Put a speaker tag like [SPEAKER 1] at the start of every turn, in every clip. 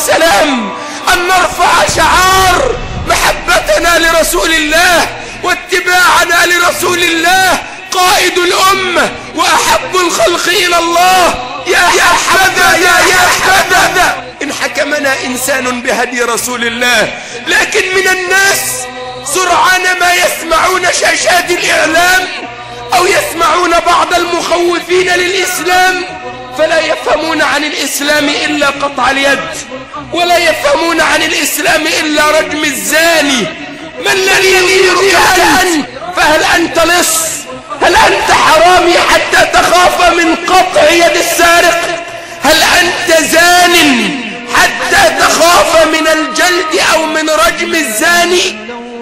[SPEAKER 1] والسلام أن نرفع شعار محبتنا لرسول الله واتباعنا لرسول الله قائد الأمة وأحب الخلق إلى الله يا حبذا يا يا حبذا إن حكمنا إنسان بهدي رسول الله لكن من الناس سرعان ما يسمعون شاشات الإعلام أو يسمعون بعض المخوفين للإسلام فلا يفهمون عن الإسلام إلا قطع اليد ولا يفهمون عن الإسلام إلا رجم الزاني ما الذي يديرك أنت فهل أنت لص هل أنت حرامي حتى تخاف من قطع يد السارق هل أنت زان حتى تخاف من الجلد أو من رجم الزاني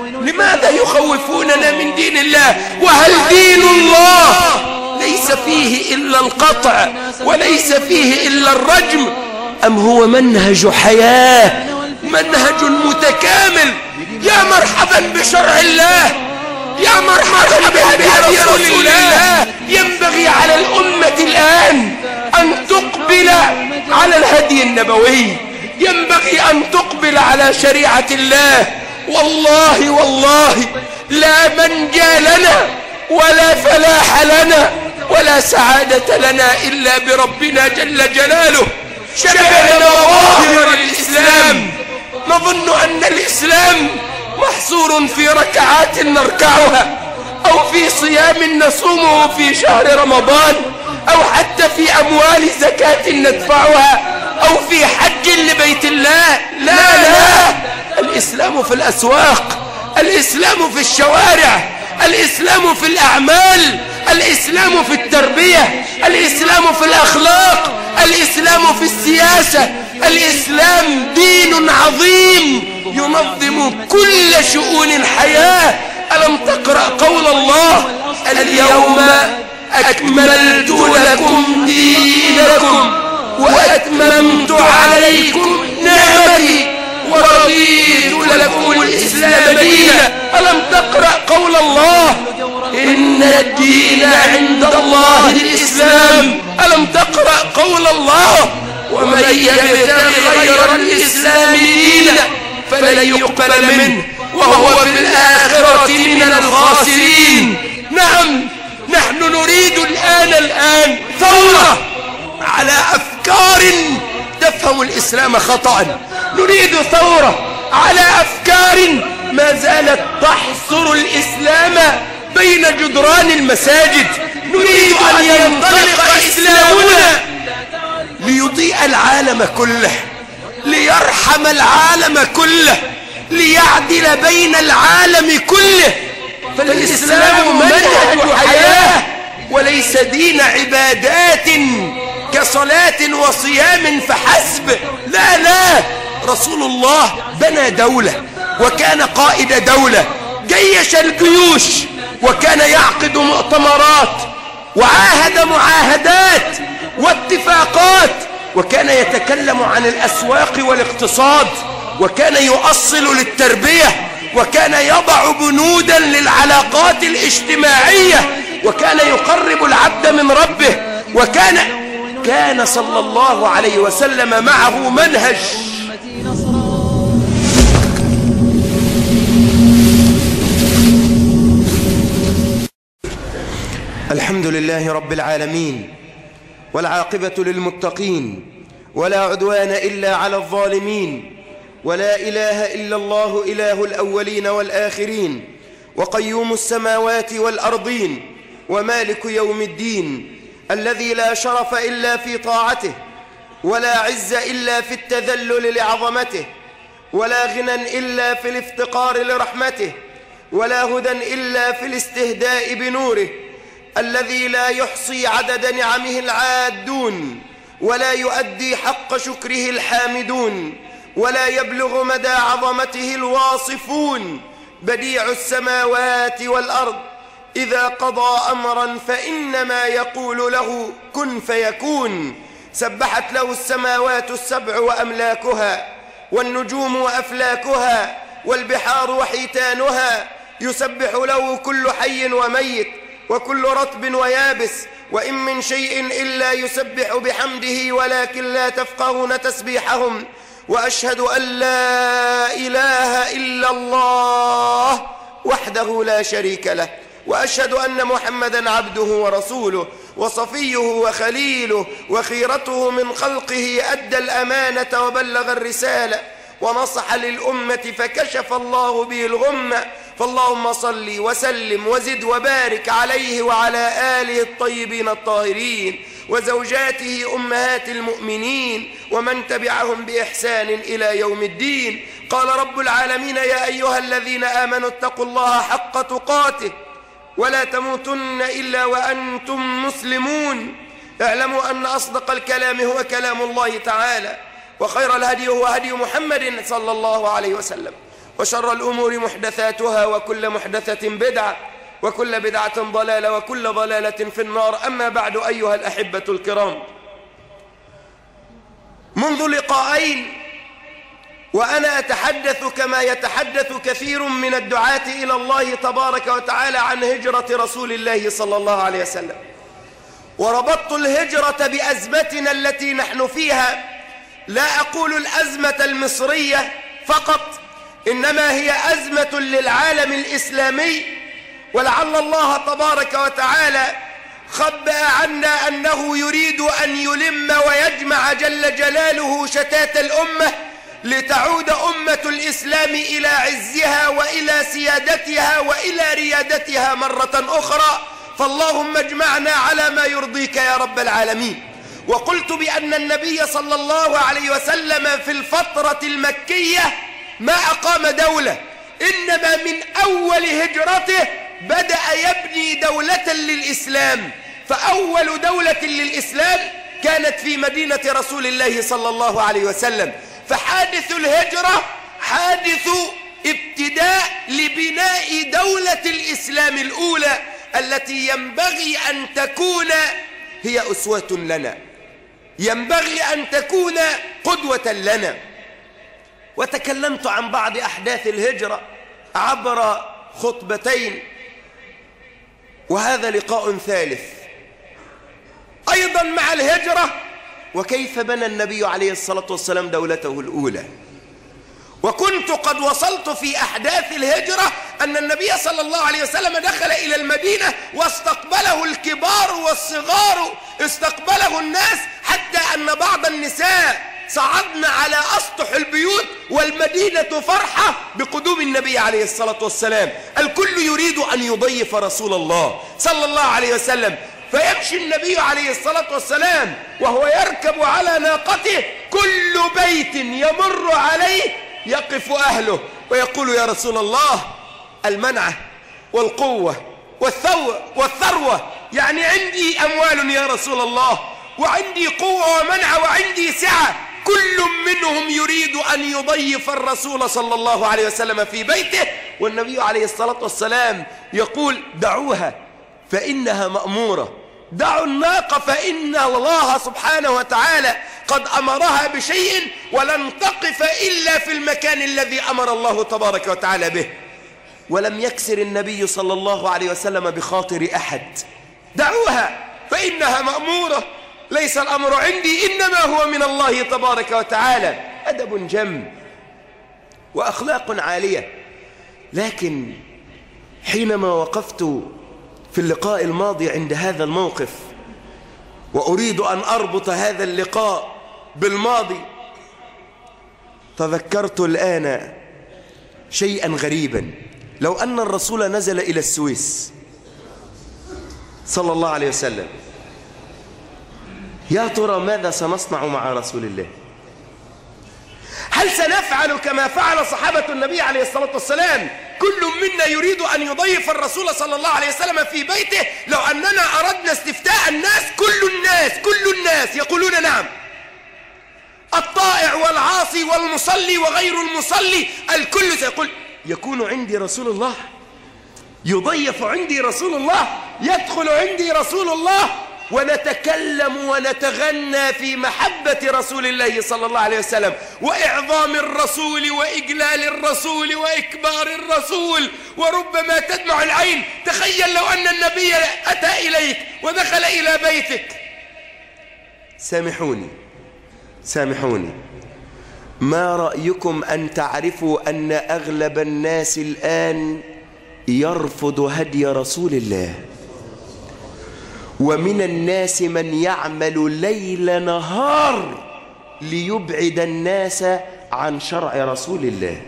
[SPEAKER 1] لماذا يخوفوننا من دين الله وهل دين الله ليس فيه إلا القطع وليس فيه إلا الرجم أم هو منهج حياة منهج متكامل يا مرحبا بشرع الله يا مرحبا بهدي رسول الله ينبغي على الأمة الآن أن تقبل على الهدي النبوي ينبغي أن تقبل على شريعة الله والله والله لا منجى لنا ولا فلاح لنا ولا سعادة لنا إلا بربنا جل جلاله شبهنا ظاهر الإسلام نظن أن الإسلام محصور في ركعات نركعها أو في صيام نصومه في شهر رمضان أو حتى في أموال زكاة ندفعها أو في حج لبيت الله لا لا الإسلام في الأسواق الإسلام في الشوارع الإسلام في الأعمال الإسلام في التربية الإسلام في الأخلاق الإسلام في السياسة الإسلام دين عظيم ينظم كل شؤون الحياة ألم تقرأ قول الله اليوم أكملت لكم دينكم وأتممت عليكم نعمتي ورضيت لكم الإسلام دينا ألم تقرأ قول الله إن الدين عند الله الإسلام ألم تقرأ قول الله ومن يبتغي غير الإسلام دينا فلن يقبل منه وهو في الآخرة من الخاسرين نعم نحن نريد الآن الآن ثورة على أفكار تفهم الإسلام خطأ نريد ثورة على أفكار ما زالت تحصر الإسلام بين جدران المساجد نريد أن ينطلق إسلامنا ليضيء العالم كله ليرحم العالم كله ليعدل بين العالم كله فالإسلام منهج حياة وليس دين عبادات كصلاة وصيام فحسب لا لا رسول الله بنى دولة وكان قائد دولة جيش الجيوش وكان يعقد مؤتمرات وعاهد معاهدات واتفاقات وكان يتكلم عن الأسواق والاقتصاد وكان يؤصل للتربية وكان يضع بنودا للعلاقات الاجتماعية وكان يقرب العبد من ربه وكان كان صلى الله عليه وسلم معه منهج
[SPEAKER 2] الحمد لله رب العالمين والعاقبة للمتقين ولا عدوان إلا على الظالمين ولا إله إلا الله إله الأولين والآخرين وقيوم السماوات والأرضين ومالك يوم الدين الذي لا شرف إلا في طاعته ولا عز إلا في التذلل لعظمته ولا غنى إلا في الافتقار لرحمته ولا هدى إلا في الاستهداء بنوره الذي لا يحصي عدد نعمه العادون ولا يؤدي حق شكره الحامدون ولا يبلغ مدى عظمته الواصفون بديع السماوات والأرض إذا قضى أمرا فإنما يقول له كن فيكون سبحت له السماوات السبع وأملاكها والنجوم وأفلاكها والبحار وحيتانها يسبح له كل حي وميت وكل رطب ويابس وإن من شيء إلا يسبح بحمده ولكن لا تفقهون تسبيحهم وأشهد أن لا إله إلا الله وحده لا شريك له وأشهد أن محمدا عبده ورسوله وصفيه وخليله وخيرته من خلقه أدى الأمانة وبلغ الرسالة ونصح للأمة فكشف الله به الغمة فاللهم صل وسلم وزد وبارك عليه وعلى آله الطيبين الطاهرين وزوجاته أمهات المؤمنين ومن تبعهم بإحسان إلى يوم الدين قال رب العالمين يا أيها الذين آمنوا اتقوا الله حق تقاته ولا تموتن إلا وأنتم مسلمون اعلموا أن أصدق الكلام هو كلام الله تعالى وخير الهدي هو هدي محمد صلى الله عليه وسلم وشر الأمور محدثاتها وكل محدثة بدعة وكل بدعة ضلالة وكل ضلالة في النار أما بعد أيها الأحبة الكرام منذ لقاءين وأنا أتحدث كما يتحدث كثير من الدعاة إلى الله تبارك وتعالى عن هجرة رسول الله صلى الله عليه وسلم وربطت الهجرة بأزمتنا التي نحن فيها لا أقول الأزمة المصرية فقط إنما هي أزمة للعالم الإسلامي ولعل الله تبارك وتعالى خبأ عنا أنه يريد أن يلم ويجمع جل جلاله شتات الأمة لتعود أمة الإسلام إلى عزها وإلى سيادتها وإلى ريادتها مرة أخرى فاللهم اجمعنا على ما يرضيك يا رب العالمين وقلت بأن النبي صلى الله عليه وسلم في الفترة المكية ما أقام دولة إنما من أول هجرته بدأ يبني دولة للإسلام فأول دولة للإسلام كانت في مدينة رسول الله صلى الله عليه وسلم فحادث الهجرة حادث ابتداء لبناء دولة الإسلام الأولى التي ينبغي أن تكون هي أسوة لنا ينبغي أن تكون قدوة لنا وتكلمت عن بعض أحداث الهجرة عبر خطبتين وهذا لقاء ثالث أيضا مع الهجرة وكيف بنى النبي عليه الصلاة والسلام دولته الأولى وكنت قد وصلت في أحداث الهجرة أن النبي صلى الله عليه وسلم دخل إلى المدينة واستقبله الكبار والصغار استقبله الناس حتى أن بعض النساء صعدنا على أسطح البيوت والمدينة فرحة بقدوم النبي عليه الصلاة والسلام الكل يريد أن يضيف رسول الله صلى الله عليه وسلم فيمشي النبي عليه الصلاة والسلام وهو يركب على ناقته كل بيت يمر عليه يقف أهله ويقول يا رسول الله المنعة والقوة والثوة والثروة يعني عندي أموال يا رسول الله وعندي قوة ومنعة وعندي سعة كل منهم يريد أن يضيف الرسول صلى الله عليه وسلم في بيته والنبي عليه الصلاة والسلام يقول دعوها فإنها مأمورة دعوا الناقة فإن الله سبحانه وتعالى قد أمرها بشيء ولن تقف إلا في المكان الذي أمر الله تبارك وتعالى به ولم يكسر النبي صلى الله عليه وسلم بخاطر أحد دعوها فإنها مأمورة ليس الأمر عندي إنما هو من الله تبارك وتعالى أدب جم وأخلاق عالية لكن حينما وقفت في اللقاء الماضي عند هذا الموقف وأريد أن أربط هذا اللقاء بالماضي تذكرت الآن شيئا غريبا لو أن الرسول نزل إلى السويس صلى الله عليه وسلم يا ترى ماذا سنصنع مع رسول الله هل سنفعل كما فعل صحابة النبي عليه الصلاة والسلام كل منا يريد أن يضيف الرسول صلى الله عليه وسلم في بيته لو أننا أردنا استفتاء الناس كل الناس كل الناس يقولون نعم الطائع والعاصي والمصلي وغير المصلي الكل سيقول يكون عندي رسول الله يضيف عندي رسول الله يدخل عندي رسول الله ونتكلم ونتغنى في محبة رسول الله صلى الله عليه وسلم وإعظام الرسول وإجلال الرسول وإكبار الرسول وربما تدمع العين تخيل لو أن النبي أتى إليك ودخل إلى بيتك سامحوني سامحوني ما رأيكم أن تعرفوا أن أغلب الناس الآن يرفض هدي رسول الله ومن الناس من يعمل ليل نهار ليبعد الناس عن شرع رسول الله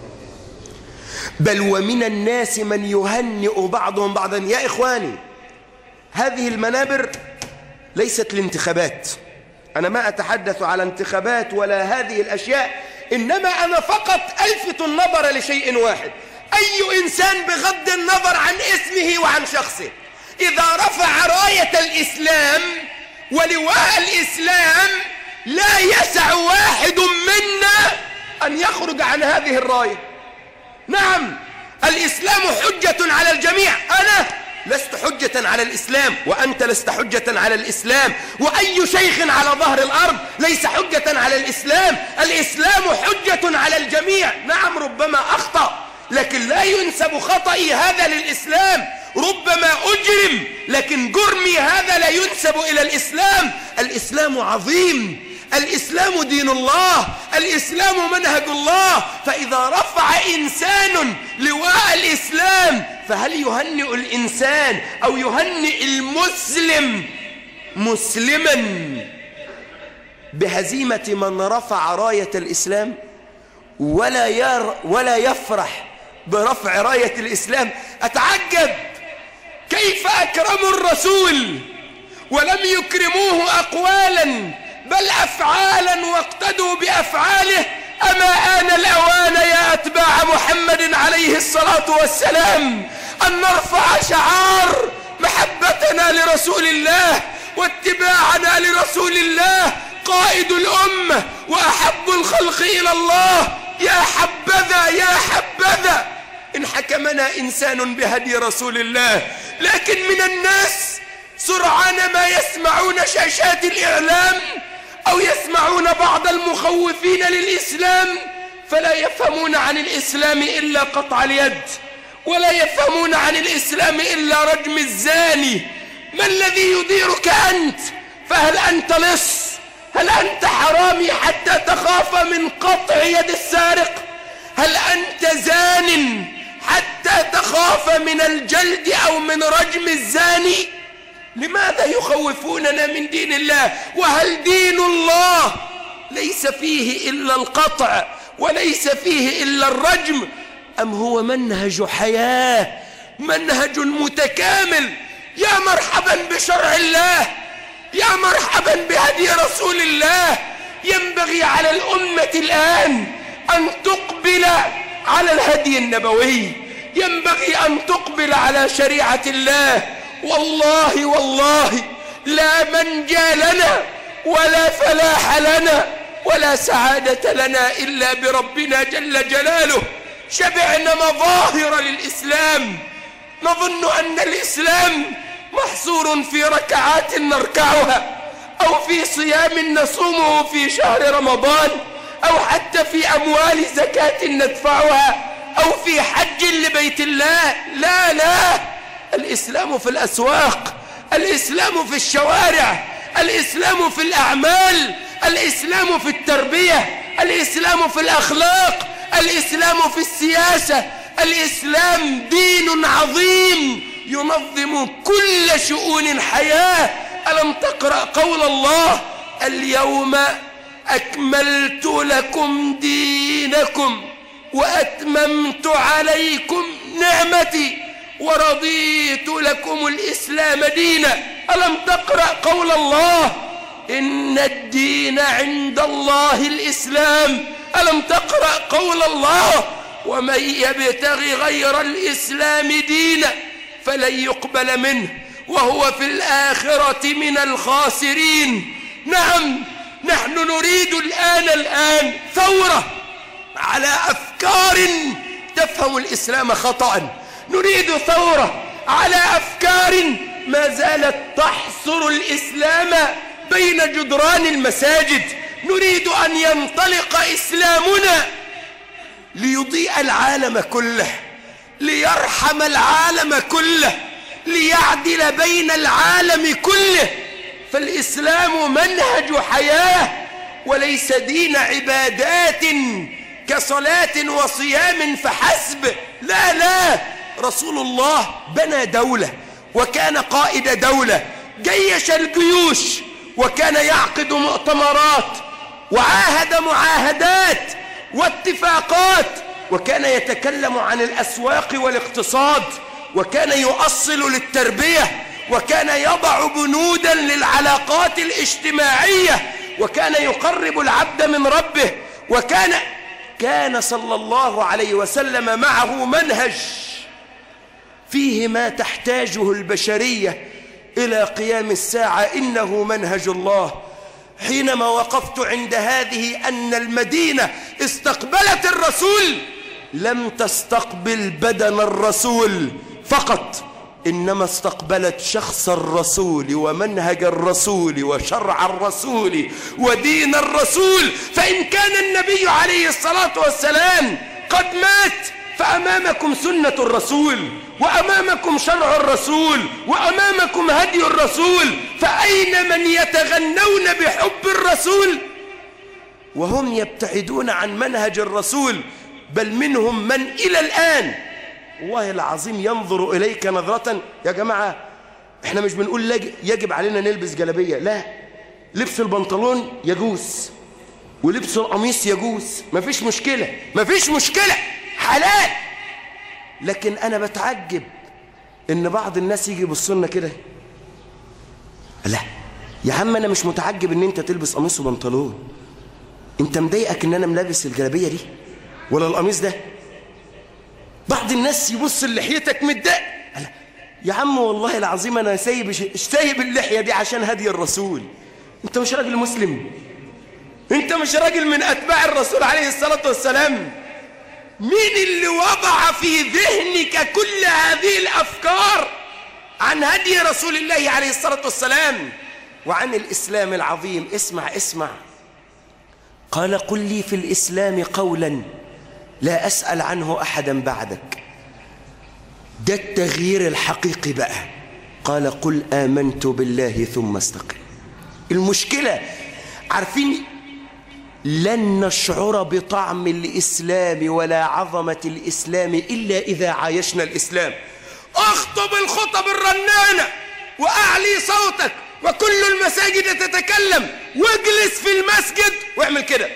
[SPEAKER 2] بل ومن الناس من يهنئ بعضهم بعضا يا إخواني هذه المنابر ليست لانتخابات أنا ما أتحدث على انتخابات ولا هذه الأشياء إنما أنا فقط ألفت النظر لشيء واحد أي إنسان بغض النظر عن اسمه وعن شخصه إذا رفع راية الإسلام ولواء الإسلام لا يسع واحد منا أن يخرج عن هذه الراية نعم الإسلام حجة على الجميع أنا لست حجة على الإسلام وأنت لست حجة على الإسلام وأي شيخ على ظهر الأرض ليس حجة على الإسلام الإسلام حجة على الجميع نعم ربما أخطأ لكن لا ينسب خطئي هذا للإسلام ربما أجرم لكن جرمي هذا لا ينسب إلى الإسلام الإسلام عظيم الإسلام دين الله الإسلام منهج الله فإذا رفع إنسان لواء الإسلام فهل يهنئ الإنسان أو يهنئ المسلم مسلما بهزيمة من رفع راية الإسلام ولا, ير ولا يفرح برفع راية الإسلام أتعجب كيف أكرموا الرسول ولم يكرموه أقوالا بل أفعالا واقتدوا بأفعاله أما آن الأوان يا أتباع محمد عليه الصلاة والسلام أن نرفع شعار محبتنا لرسول الله واتباعنا لرسول الله قائد الأمة وأحب الخلق إلى الله يا حبذا يا حبذا إن حكمنا إنسان بهدي رسول الله لكن من الناس سرعان ما يسمعون شاشات الإعلام أو يسمعون بعض المخوفين للإسلام فلا يفهمون عن الإسلام إلا قطع اليد ولا يفهمون عن الإسلام إلا رجم الزاني ما الذي يديرك أنت فهل أنت لص هل أنت حرامي حتى تخاف من قطع يد السارق هل أنت زان حتى تخاف من الجلد أو من رجم الزاني لماذا يخوفوننا من دين الله وهل دين الله ليس فيه إلا القطع وليس فيه إلا الرجم أم هو منهج حياة منهج متكامل يا مرحبا بشرع الله يا مرحبا بهدي رسول الله ينبغي على الأمة الآن أن تقبل على الهدي النبوي ينبغي أن تقبل على شريعة الله والله والله لا منجى لنا ولا فلاح لنا ولا سعادة لنا إلا بربنا جل جلاله شبعنا مظاهر للإسلام نظن أن الإسلام محصور في ركعات نركعها أو في صيام نصومه في شهر رمضان أو حتى في أموال زكاة ندفعها أو في حج لبيت الله لا لا الإسلام في الأسواق الإسلام في الشوارع الإسلام في الأعمال الإسلام في التربية الإسلام في الأخلاق الإسلام في السياسة الإسلام دين عظيم ينظم كل شؤون الحياة ألم تقرأ قول الله اليوم أكملت لكم دينكم وأتممت عليكم نعمتي ورضيت لكم الإسلام دينا ألم تقرأ قول الله إن الدين عند الله الإسلام ألم تقرأ قول الله ومن يبتغي غير الإسلام دينا فلن يقبل منه وهو في الآخرة من الخاسرين نعم نحن نريد الآن الآن ثورة على أفكار تفهم الإسلام خطأ نريد ثورة على أفكار ما زالت تحصر الإسلام بين جدران المساجد نريد أن ينطلق إسلامنا ليضيء العالم كله ليرحم العالم كله ليعدل بين العالم كله فالإسلام منهج حياة وليس دين عبادات كصلاة وصيام فحسب لا لا رسول الله بنى دولة وكان قائد دولة جيش الجيوش وكان يعقد مؤتمرات وعاهد معاهدات واتفاقات وكان يتكلم عن الأسواق والاقتصاد وكان يؤصل للتربية وكان يضع بنودا للعلاقات الاجتماعية وكان يقرب العبد من ربه وكان كان صلى الله عليه وسلم معه منهج فيه ما تحتاجه البشرية إلى قيام الساعة إنه منهج الله حينما وقفت عند هذه أن المدينة استقبلت الرسول لم تستقبل بدن الرسول فقط إنما استقبلت شخص الرسول ومنهج الرسول وشرع الرسول ودين الرسول فإن كان النبي عليه الصلاة والسلام قد مات فأمامكم سنة الرسول وأمامكم شرع الرسول وأمامكم هدي الرسول فأين من يتغنون بحب الرسول وهم يبتعدون عن منهج الرسول بل منهم من إلى الآن والله العظيم ينظر إليك نظرة يا جماعة احنا مش بنقول يجب علينا نلبس جلبية لا لبس البنطلون يجوز ولبس القميص يجوز مفيش مشكلة مفيش مشكلة حلال لكن أنا بتعجب إن بعض الناس يجي يبصوا كده لا يا عم أنا مش متعجب إن أنت تلبس قميص وبنطلون أنت مضايقك إن أنا ملابس الجلابية دي ولا القميص ده بعض الناس يبص لحيتك متضايق يا عم والله العظيم أنا سايب سايب اللحية دي عشان هدي الرسول أنت مش راجل مسلم أنت مش راجل من أتباع الرسول عليه الصلاة والسلام مين اللي وضع في ذهنك كل هذه الأفكار عن هدي رسول الله عليه الصلاة والسلام وعن الإسلام العظيم اسمع اسمع قال قل لي في الإسلام قولا لا أسأل عنه أحدا بعدك ده التغيير الحقيقي بقى قال قل آمنت بالله ثم استقم المشكلة عارفين لن نشعر بطعم الإسلام ولا عظمة الإسلام إلا إذا عايشنا الإسلام اخطب الخطب الرنانة وأعلي صوتك وكل المساجد تتكلم واجلس في المسجد واعمل كده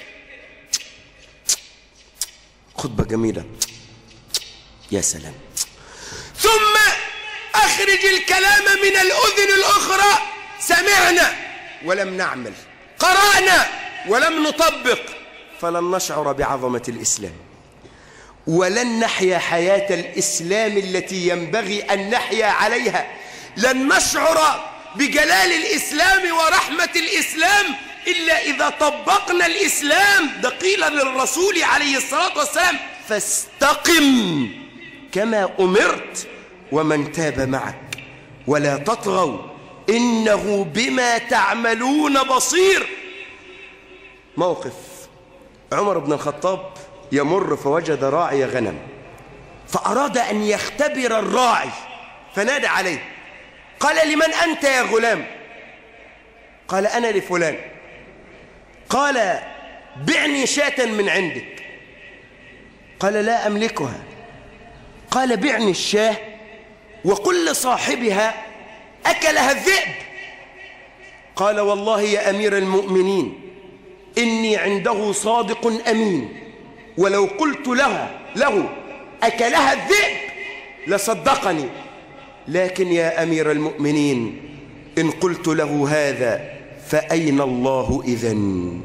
[SPEAKER 2] خطبة جميلة يا سلام ثم أخرج الكلام من الأذن الأخرى سمعنا ولم نعمل قرأنا ولم نطبق فلن نشعر بعظمة الإسلام ولن نحيا حياة الإسلام التي ينبغي أن نحيا عليها لن نشعر بجلال الإسلام ورحمة الإسلام إلا إذا طبقنا الإسلام ده قيل للرسول عليه الصلاة والسلام فاستقم كما أمرت ومن تاب معك ولا تطغوا إنه بما تعملون بصير موقف عمر بن الخطاب يمر فوجد راعي غنم فأراد أن يختبر الراعي فنادى عليه قال لمن أنت يا غلام قال أنا لفلان قال بعني شاة من عندك قال لا أملكها قال بعني الشاه وقل لصاحبها أكلها الذئب قال والله يا أمير المؤمنين إني عنده صادق أمين ولو قلت له له أكلها الذئب لصدقني لكن يا أمير المؤمنين إن قلت له هذا فأين الله إذن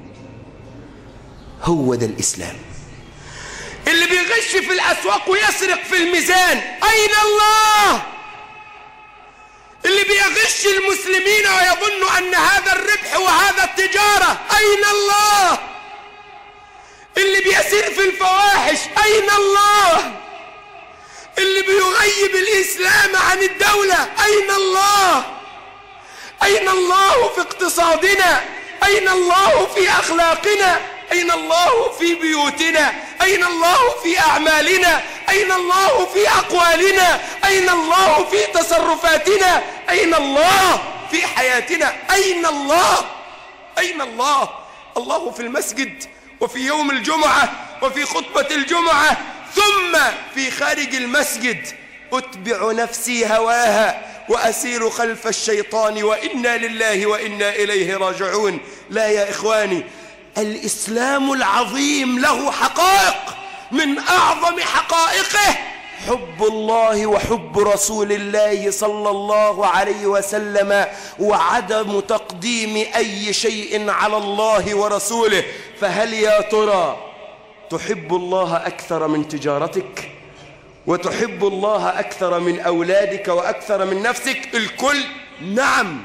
[SPEAKER 2] هو ده الإسلام اللي بيغش في الأسواق ويسرق في الميزان أين الله اللي بيغش المسلمين ويظن أن هذا الربح وهذا التجارة أين الله اللي بيسير في الفواحش أين الله اللي بيغيب الإسلام عن الدولة أين الله أين الله في اقتصادنا أين الله في أخلاقنا أين الله في بيوتنا أين الله في أعمالنا أين الله في أقوالنا أين الله في تصرفاتنا أين الله في حياتنا أين الله أين الله
[SPEAKER 1] الله في المسجد وفي يوم الجمعة وفي خطبة الجمعة ثم في خارج المسجد أتبع نفسي هواها وأسير خلف الشيطان وإنا لله وإنا إليه راجعون لا يا إخواني الإسلام العظيم له حقائق من أعظم حقائقه حب الله وحب رسول الله صلى الله عليه وسلم وعدم تقديم أي شيء على الله ورسوله فهل يا ترى تحب الله أكثر من تجارتك وتحب الله أكثر من أولادك وأكثر من نفسك الكل نعم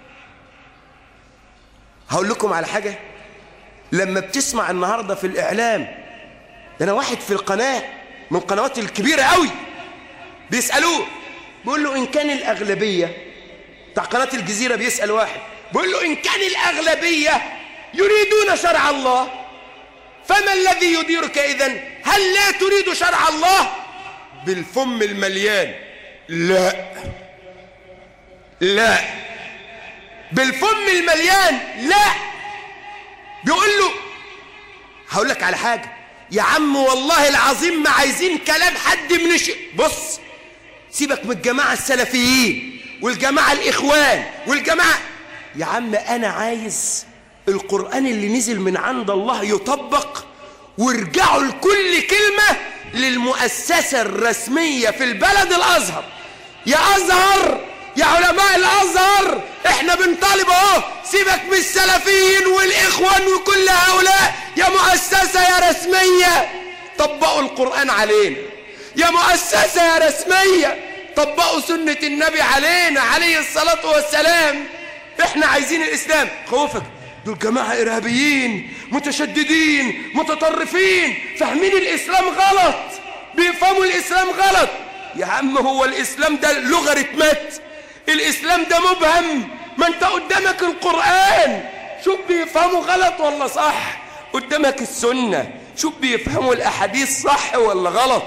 [SPEAKER 1] هقول لكم على حاجة لما بتسمع النهاردة في الإعلام أنا واحد في القناة من القنوات الكبيرة قوي بيسألوه بيقول له إن كان الأغلبية بتاع قناة الجزيرة بيسأل واحد بيقول له إن كان الأغلبية يريدون شرع الله فما الذي يديرك إذن هل لا تريد شرع الله بالفم المليان لا لا بالفم المليان لا بيقول له هقول لك على حاجة يا عم والله العظيم ما عايزين كلام حد من الش... بص سيبك من الجماعة السلفيين والجماعة الإخوان والجماعة يا عم أنا عايز القرآن اللي نزل من عند الله يطبق وارجعوا لكل كلمة للمؤسسة الرسمية في البلد الأزهر يا أزهر يا علماء الأزهر احنا بنطالب اهو سيبك من السلفيين والإخوان وكل هؤلاء يا مؤسسة يا رسمية طبقوا القرآن علينا يا مؤسسة يا رسمية طبقوا سنة النبي علينا عليه الصلاة والسلام احنا عايزين الإسلام خوفك دول جماعة إرهابيين متشددين متطرفين فاهمين الإسلام غلط بيفهموا الإسلام غلط يا عم هو الإسلام ده لغريتمات الإسلام ده مبهم ما انت قدامك القرآن شوف بيفهموا غلط ولا صح قدامك السنة شوف بيفهموا الأحاديث صح ولا غلط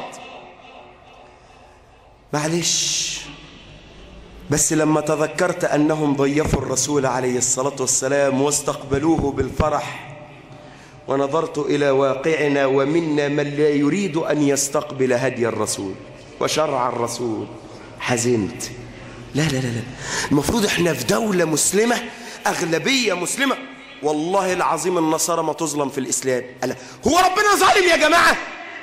[SPEAKER 1] معلش بس لما تذكرت أنهم ضيفوا الرسول عليه الصلاة والسلام واستقبلوه بالفرح ونظرت إلى واقعنا ومنا من لا يريد أن يستقبل هدي الرسول وشرع الرسول حزنت لا لا لا لا المفروض احنا في دولة مسلمة أغلبية مسلمة والله العظيم النصارى ما تظلم في الإسلام ألا هو ربنا ظالم يا جماعة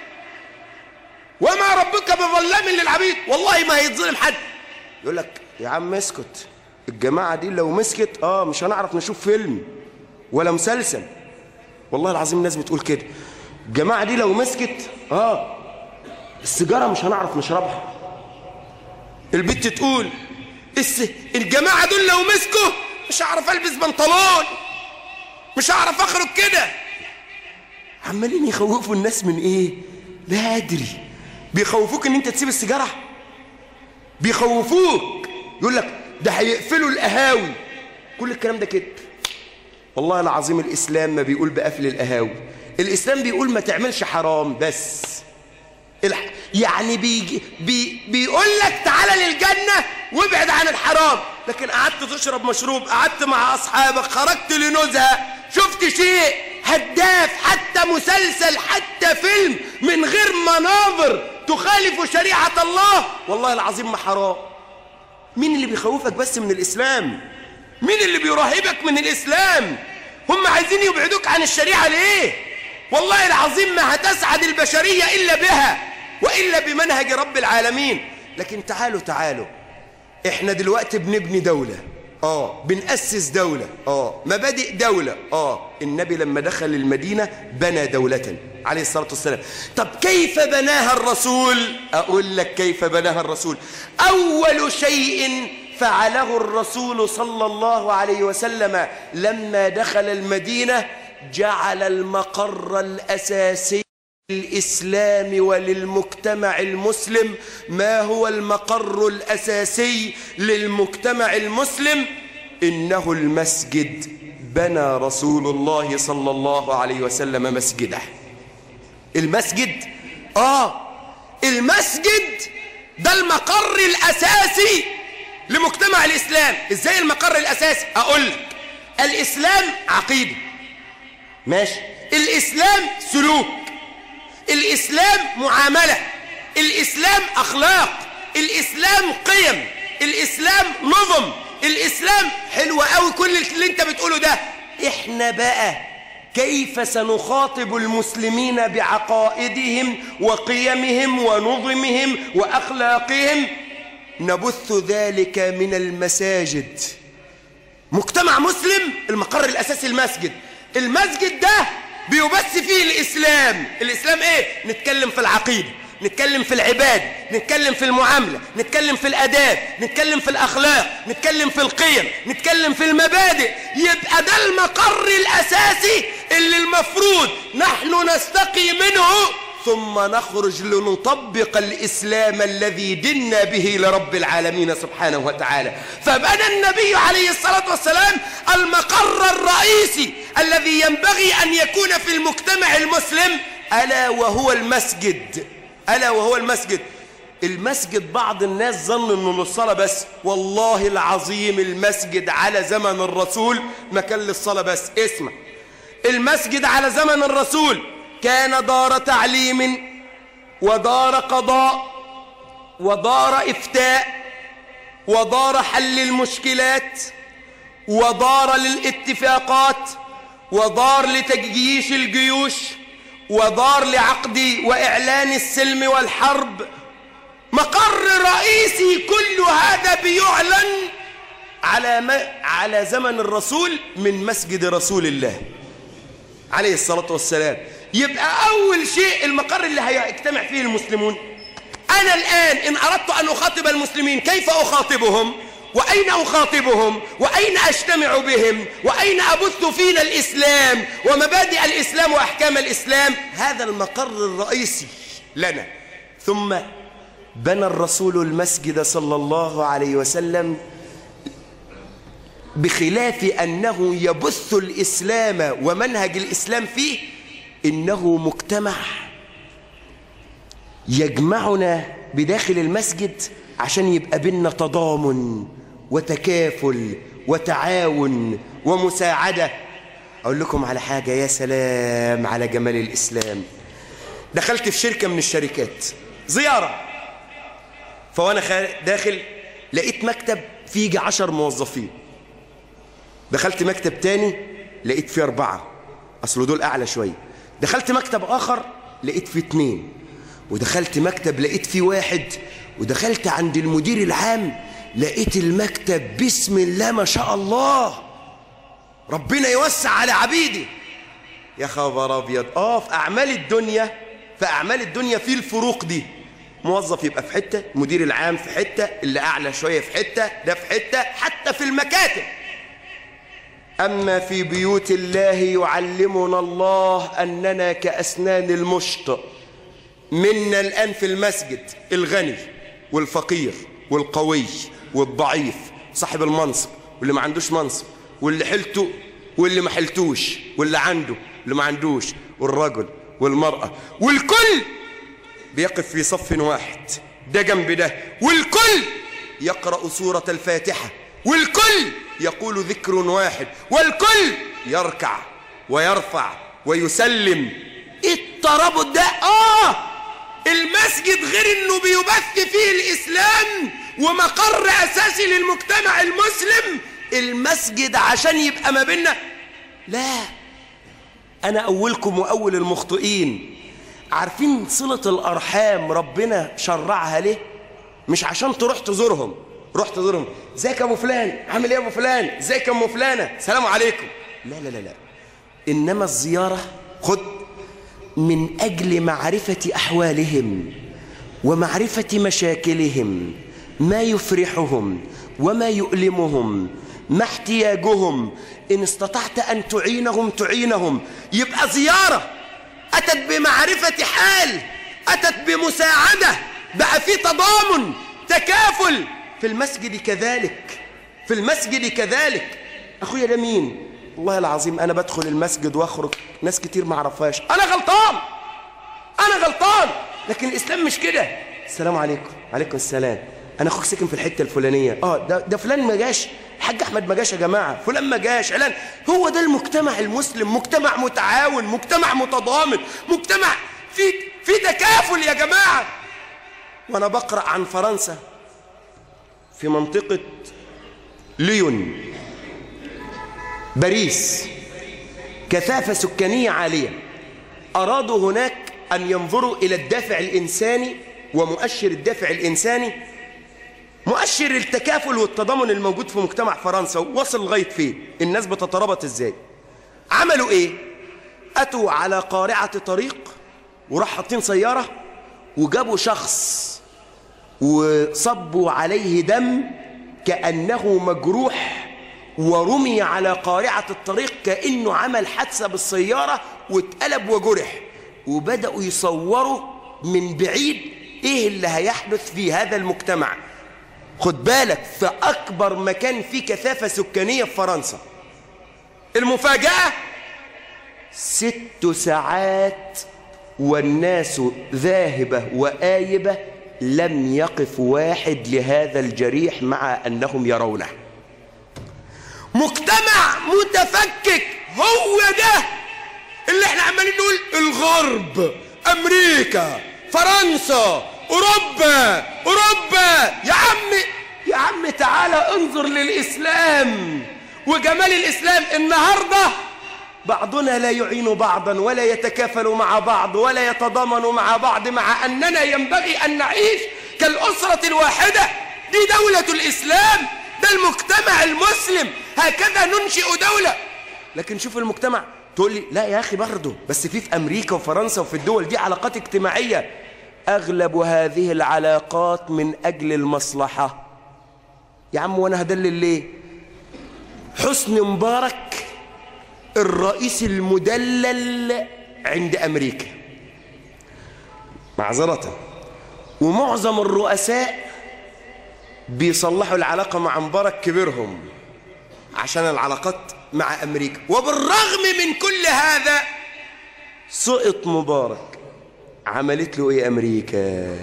[SPEAKER 1] وما ربك بظلام للعبيد والله ما هيتظلم حد يقول لك يا عم اسكت الجماعة دي لو مسكت اه مش هنعرف نشوف فيلم ولا مسلسل والله العظيم الناس بتقول كده الجماعة دي لو مسكت اه السيجارة مش هنعرف نشربها البت تقول الس... الجماعة دول لو مسكوا مش هعرف البس بنطلون مش هعرف اخرج كده عمالين يخوفوا الناس من ايه لا ادري بيخوفوك ان انت تسيب السيجاره بيخوفوك يقول لك ده هيقفلوا القهاوي كل الكلام ده كده والله العظيم الاسلام ما بيقول بقفل القهاوي الاسلام بيقول ما تعملش حرام بس الح... يعني بيجي بي... بيقول لك تعالى للجنة وابعد عن الحرام لكن قعدت تشرب مشروب قعدت مع أصحابك خرجت لنزهة شفت شيء هداف حتى مسلسل حتى فيلم من غير مناظر تخالف شريعة الله والله العظيم ما حرام مين اللي بيخوفك بس من الإسلام مين اللي بيرهبك من الإسلام هم عايزين يبعدوك عن الشريعة ليه والله العظيم ما هتسعد البشرية إلا بها وإلا بمنهج رب العالمين لكن تعالوا تعالوا احنا دلوقتي بنبني دولة اه بنأسس دولة اه مبادئ دولة اه النبي لما دخل المدينة بنى دولة عليه الصلاة والسلام طب كيف بناها الرسول أقول لك كيف بناها الرسول أول شيء فعله الرسول صلى الله عليه وسلم لما دخل المدينة جعل المقر الأساسي للإسلام وللمجتمع المسلم ما هو المقر الأساسي للمجتمع المسلم إنه المسجد بنى رسول الله صلى الله عليه وسلم مسجده المسجد آه المسجد ده المقر الأساسي لمجتمع الإسلام إزاي المقر الأساسي أقول لك الإسلام عقيدة ماشي الإسلام سلوك الإسلام معاملة الإسلام أخلاق الإسلام قيم الإسلام نظم الإسلام حلو قوي كل اللي انت بتقوله ده احنا بقى كيف سنخاطب المسلمين بعقائدهم وقيمهم ونظمهم وأخلاقهم نبث ذلك من المساجد مجتمع مسلم المقر الأساسي المسجد المسجد ده بيبث فيه الإسلام الإسلام إيه؟ نتكلم في العقيدة نتكلم في العباد نتكلم في المعاملة نتكلم في الأداب نتكلم في الأخلاق نتكلم في القيم نتكلم في المبادئ يبقى ده المقر الأساسي اللي المفروض نحن نستقي منه ثم نخرج لنطبق الإسلام الذي دنا به لرب العالمين سبحانه وتعالى فبنى النبي عليه الصلاة والسلام المقر الرئيسي الذي ينبغي أن يكون في المجتمع المسلم ألا وهو المسجد ألا وهو المسجد المسجد بعض الناس ظن انه للصلاة بس والله العظيم المسجد على زمن الرسول ما كان للصلاة بس اسمع المسجد على زمن الرسول كان دار تعليم ودار قضاء ودار إفتاء ودار حل المشكلات ودار للاتفاقات ودار لتجييش الجيوش ودار لعقد وإعلان السلم والحرب مقر رئيسي كل هذا بيعلن على, ما على زمن الرسول من مسجد رسول الله عليه الصلاة والسلام يبقى أول شيء المقر اللي هيجتمع فيه المسلمون أنا الآن إن أردت أن أخاطب المسلمين كيف أخاطبهم وأين أخاطبهم وأين أجتمع بهم وأين أبث فينا الإسلام ومبادئ الإسلام وأحكام الإسلام هذا المقر الرئيسي لنا ثم بنى الرسول المسجد صلى الله عليه وسلم بخلاف أنه يبث الإسلام ومنهج الإسلام فيه إنه مجتمع يجمعنا بداخل المسجد عشان يبقى بينا تضامن وتكافل وتعاون ومساعدة أقول لكم على حاجة يا سلام على جمال الإسلام دخلت في شركة من الشركات زيارة فوأنا داخل لقيت مكتب فيه يجي عشر موظفين دخلت مكتب تاني لقيت فيه أربعة أصل دول أعلى شوية دخلت مكتب آخر لقيت فيه اتنين ودخلت مكتب لقيت فيه واحد ودخلت عند المدير العام لقيت المكتب بسم الله ما شاء الله ربنا يوسع على عبيدي يا خبر ابيض اه في اعمال الدنيا في اعمال الدنيا في الفروق دي موظف يبقى في حته مدير العام في حته اللي اعلى شويه في حته ده في حته حتى في المكاتب اما في بيوت الله يعلمنا الله اننا كاسنان المشط منا الان في المسجد الغني والفقير والقوي والضعيف صاحب المنصب واللي ما عندوش منصب واللي حلته واللي ما حلتوش واللي عنده واللي ما عندوش والرجل والمرأة والكل بيقف في صف واحد ده جنب ده والكل يقرأ سورة الفاتحة والكل يقول ذكر واحد والكل يركع ويرفع ويسلم ايه الترابط ده اه المسجد غير انه بيبث فيه الاسلام ومقر اساسي للمجتمع المسلم المسجد عشان يبقى ما بيننا لا انا اولكم واول المخطئين عارفين صلة الارحام ربنا شرعها ليه مش عشان تروح تزورهم روح تزورهم ازيك يا ابو فلان عامل ايه يا ابو فلان ازيك يا ام فلانه سلام عليكم لا لا لا لا انما الزياره خد من أجل معرفة أحوالهم ومعرفة مشاكلهم ما يفرحهم وما يؤلمهم ما احتياجهم إن استطعت أن تعينهم تعينهم يبقى زيارة أتت بمعرفة حال أتت بمساعدة بقى في تضامن تكافل في المسجد كذلك في المسجد كذلك أخويا ده مين والله العظيم أنا بدخل المسجد وأخرج ناس كتير ما عرفهاش أنا غلطان أنا غلطان لكن الإسلام مش كده السلام عليكم عليكم السلام انا اخوك ساكن في الحته الفلانيه اه ده ده فلان ما جاش الحاج احمد ما جاش يا جماعه فلان ما جاش علان هو ده المجتمع المسلم مجتمع متعاون مجتمع متضامن مجتمع في في تكافل يا جماعه وانا بقرا عن فرنسا في منطقه ليون باريس كثافه سكانيه عاليه ارادوا هناك ان ينظروا الى الدافع الانساني ومؤشر الدافع الانساني مؤشر التكافل والتضامن الموجود في مجتمع فرنسا وصل لغايه فين الناس بتترابط ازاي عملوا ايه اتوا على قارعه طريق وراح حاطين سياره وجابوا شخص وصبوا عليه دم كانه مجروح ورمي على قارعه الطريق كانه عمل حادثه بالسياره واتقلب وجرح وبداوا يصوروا من بعيد ايه اللي هيحدث في هذا المجتمع خد بالك في أكبر مكان فيه كثافة سكانية في فرنسا المفاجأة ست ساعات والناس ذاهبة وآيبة لم يقف واحد لهذا الجريح مع أنهم يرونه مجتمع متفكك هو ده اللي احنا عمالين نقول الغرب أمريكا فرنسا أوروبا أوروبا يا عم يا عم تعالى انظر للإسلام وجمال الإسلام النهاردة بعضنا لا يعين بعضا ولا يتكافل مع بعض ولا يتضامن مع بعض مع أننا ينبغي أن نعيش كالأسرة الواحدة دي دولة الإسلام ده المجتمع المسلم هكذا ننشئ دولة لكن شوف المجتمع تقول لي لا يا أخي برضه بس في في أمريكا وفرنسا وفي الدول دي علاقات اجتماعية أغلب هذه العلاقات من أجل المصلحة يا عم وأنا هدلل ليه حسني مبارك الرئيس المدلل عند أمريكا معذرة ومعظم الرؤساء بيصلحوا العلاقة مع مبارك كبيرهم عشان العلاقات مع أمريكا وبالرغم من كل هذا سقط مبارك عملت له ايه امريكا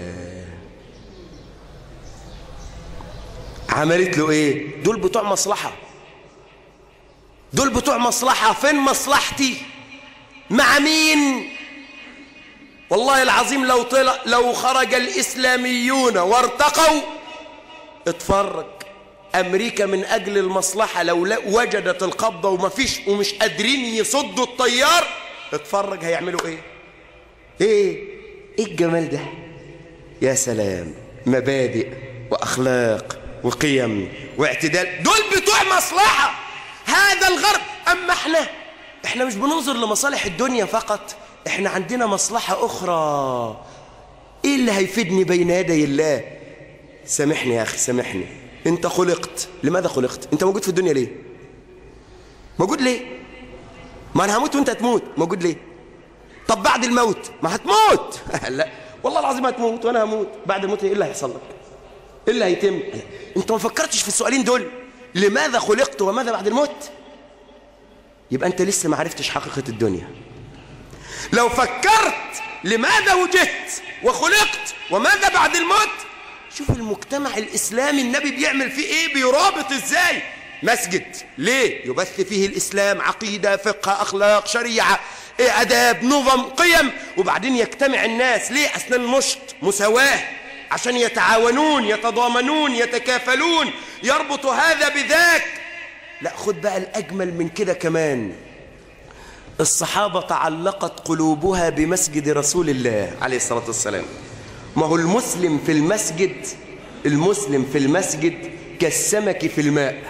[SPEAKER 1] عملت له ايه دول بتوع مصلحه دول بتوع مصلحه فين مصلحتي مع مين والله العظيم لو طلع لو خرج الاسلاميون وارتقوا اتفرج امريكا من اجل المصلحه لو وجدت القبضه ومفيش ومش قادرين يصدوا الطيار اتفرج هيعملوا ايه ايه ايه الجمال ده يا سلام مبادئ واخلاق وقيم واعتدال دول بتوع مصلحه هذا الغرب اما احنا احنا مش بننظر لمصالح الدنيا فقط احنا عندنا مصلحه اخرى ايه اللي هيفيدني بين يدي الله سامحني يا اخي سامحني انت خلقت لماذا خلقت انت موجود في الدنيا ليه موجود ليه ما انا هموت وانت هتموت موجود ليه طب بعد الموت ما هتموت لا والله العظيم هتموت وانا هموت بعد الموت ايه اللي هيحصل لك ايه اللي هيتم انت ما فكرتش في السؤالين دول لماذا خلقت وماذا بعد الموت يبقى انت لسه ما عرفتش حقيقه الدنيا لو فكرت لماذا وجدت وخلقت وماذا بعد الموت شوف المجتمع الاسلامي النبي بيعمل فيه ايه بيرابط ازاي مسجد ليه يبث فيه الاسلام عقيده فقه اخلاق شريعه إيه اداب نظم قيم وبعدين يجتمع الناس ليه اصلا المشط مساواه عشان يتعاونون يتضامنون يتكافلون يربط هذا بذاك لا خد بقى الاجمل من كده كمان الصحابه تعلقت قلوبها بمسجد رسول الله عليه الصلاه والسلام ما هو المسلم في المسجد المسلم في المسجد كالسمك في الماء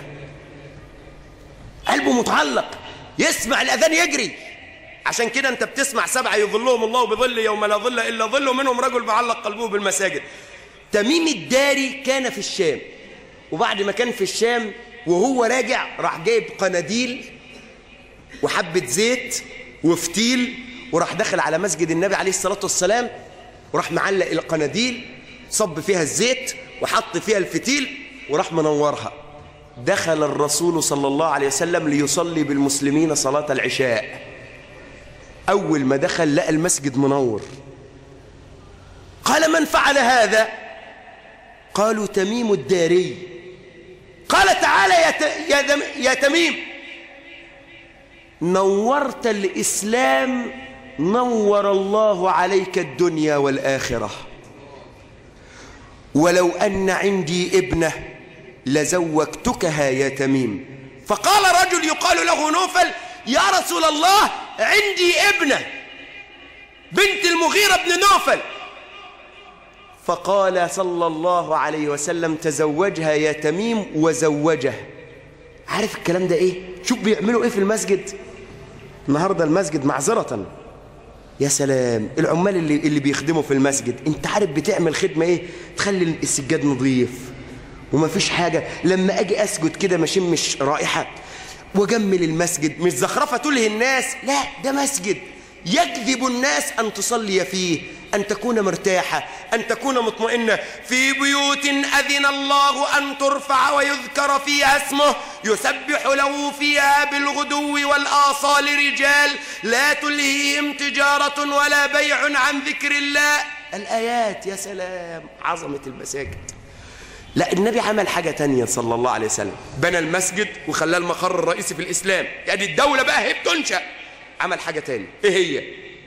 [SPEAKER 1] قلبه متعلق يسمع الأذان يجري عشان كده انت بتسمع سبعة يظلهم الله بظل يوم لا ظل إلا ظل منهم رجل معلق قلبه بالمساجد تميم الداري كان في الشام وبعد ما كان في الشام وهو راجع راح جايب قناديل وحبة زيت وفتيل وراح دخل على مسجد النبي عليه الصلاة والسلام وراح معلق القناديل صب فيها الزيت وحط فيها الفتيل وراح منورها دخل الرسول صلى الله عليه وسلم ليصلي بالمسلمين صلاة العشاء أول ما دخل لقى المسجد منور قال من فعل هذا قالوا تميم الداري قال تعالى يا, ت... يا, دم... يا تميم نورت الإسلام نور الله عليك الدنيا والآخرة ولو أن عندي ابنة لزوجتكها يا تميم فقال رجل يقال له نوفل يا رسول الله عندي ابنة بنت المغيرة بن نوفل فقال صلى الله عليه وسلم تزوجها يا تميم وزوجه عارف الكلام ده ايه شوف بيعملوا ايه في المسجد النهاردة المسجد معذرة يا سلام العمال اللي, اللي بيخدموا في المسجد انت عارف بتعمل خدمة ايه تخلي السجاد نظيف وما فيش حاجة لما اجي اسجد كده ما اشمش رائحة واجمل المسجد مش زخرفة تلهي الناس لا ده مسجد يجذب الناس أن تصلي فيه أن تكون مرتاحة أن تكون مطمئنة في بيوت أذن الله أن ترفع ويذكر فيها اسمه يسبح له فيها بالغدو والآصال رجال لا تلهيهم تجارة ولا بيع عن ذكر الله الآيات يا سلام عظمة المساجد لا النبي عمل حاجة تانية صلى الله عليه وسلم بنى المسجد وخلاه المقر الرئيسي في الإسلام يعني الدولة بقى هي بتنشأ عمل حاجة تانية ايه هي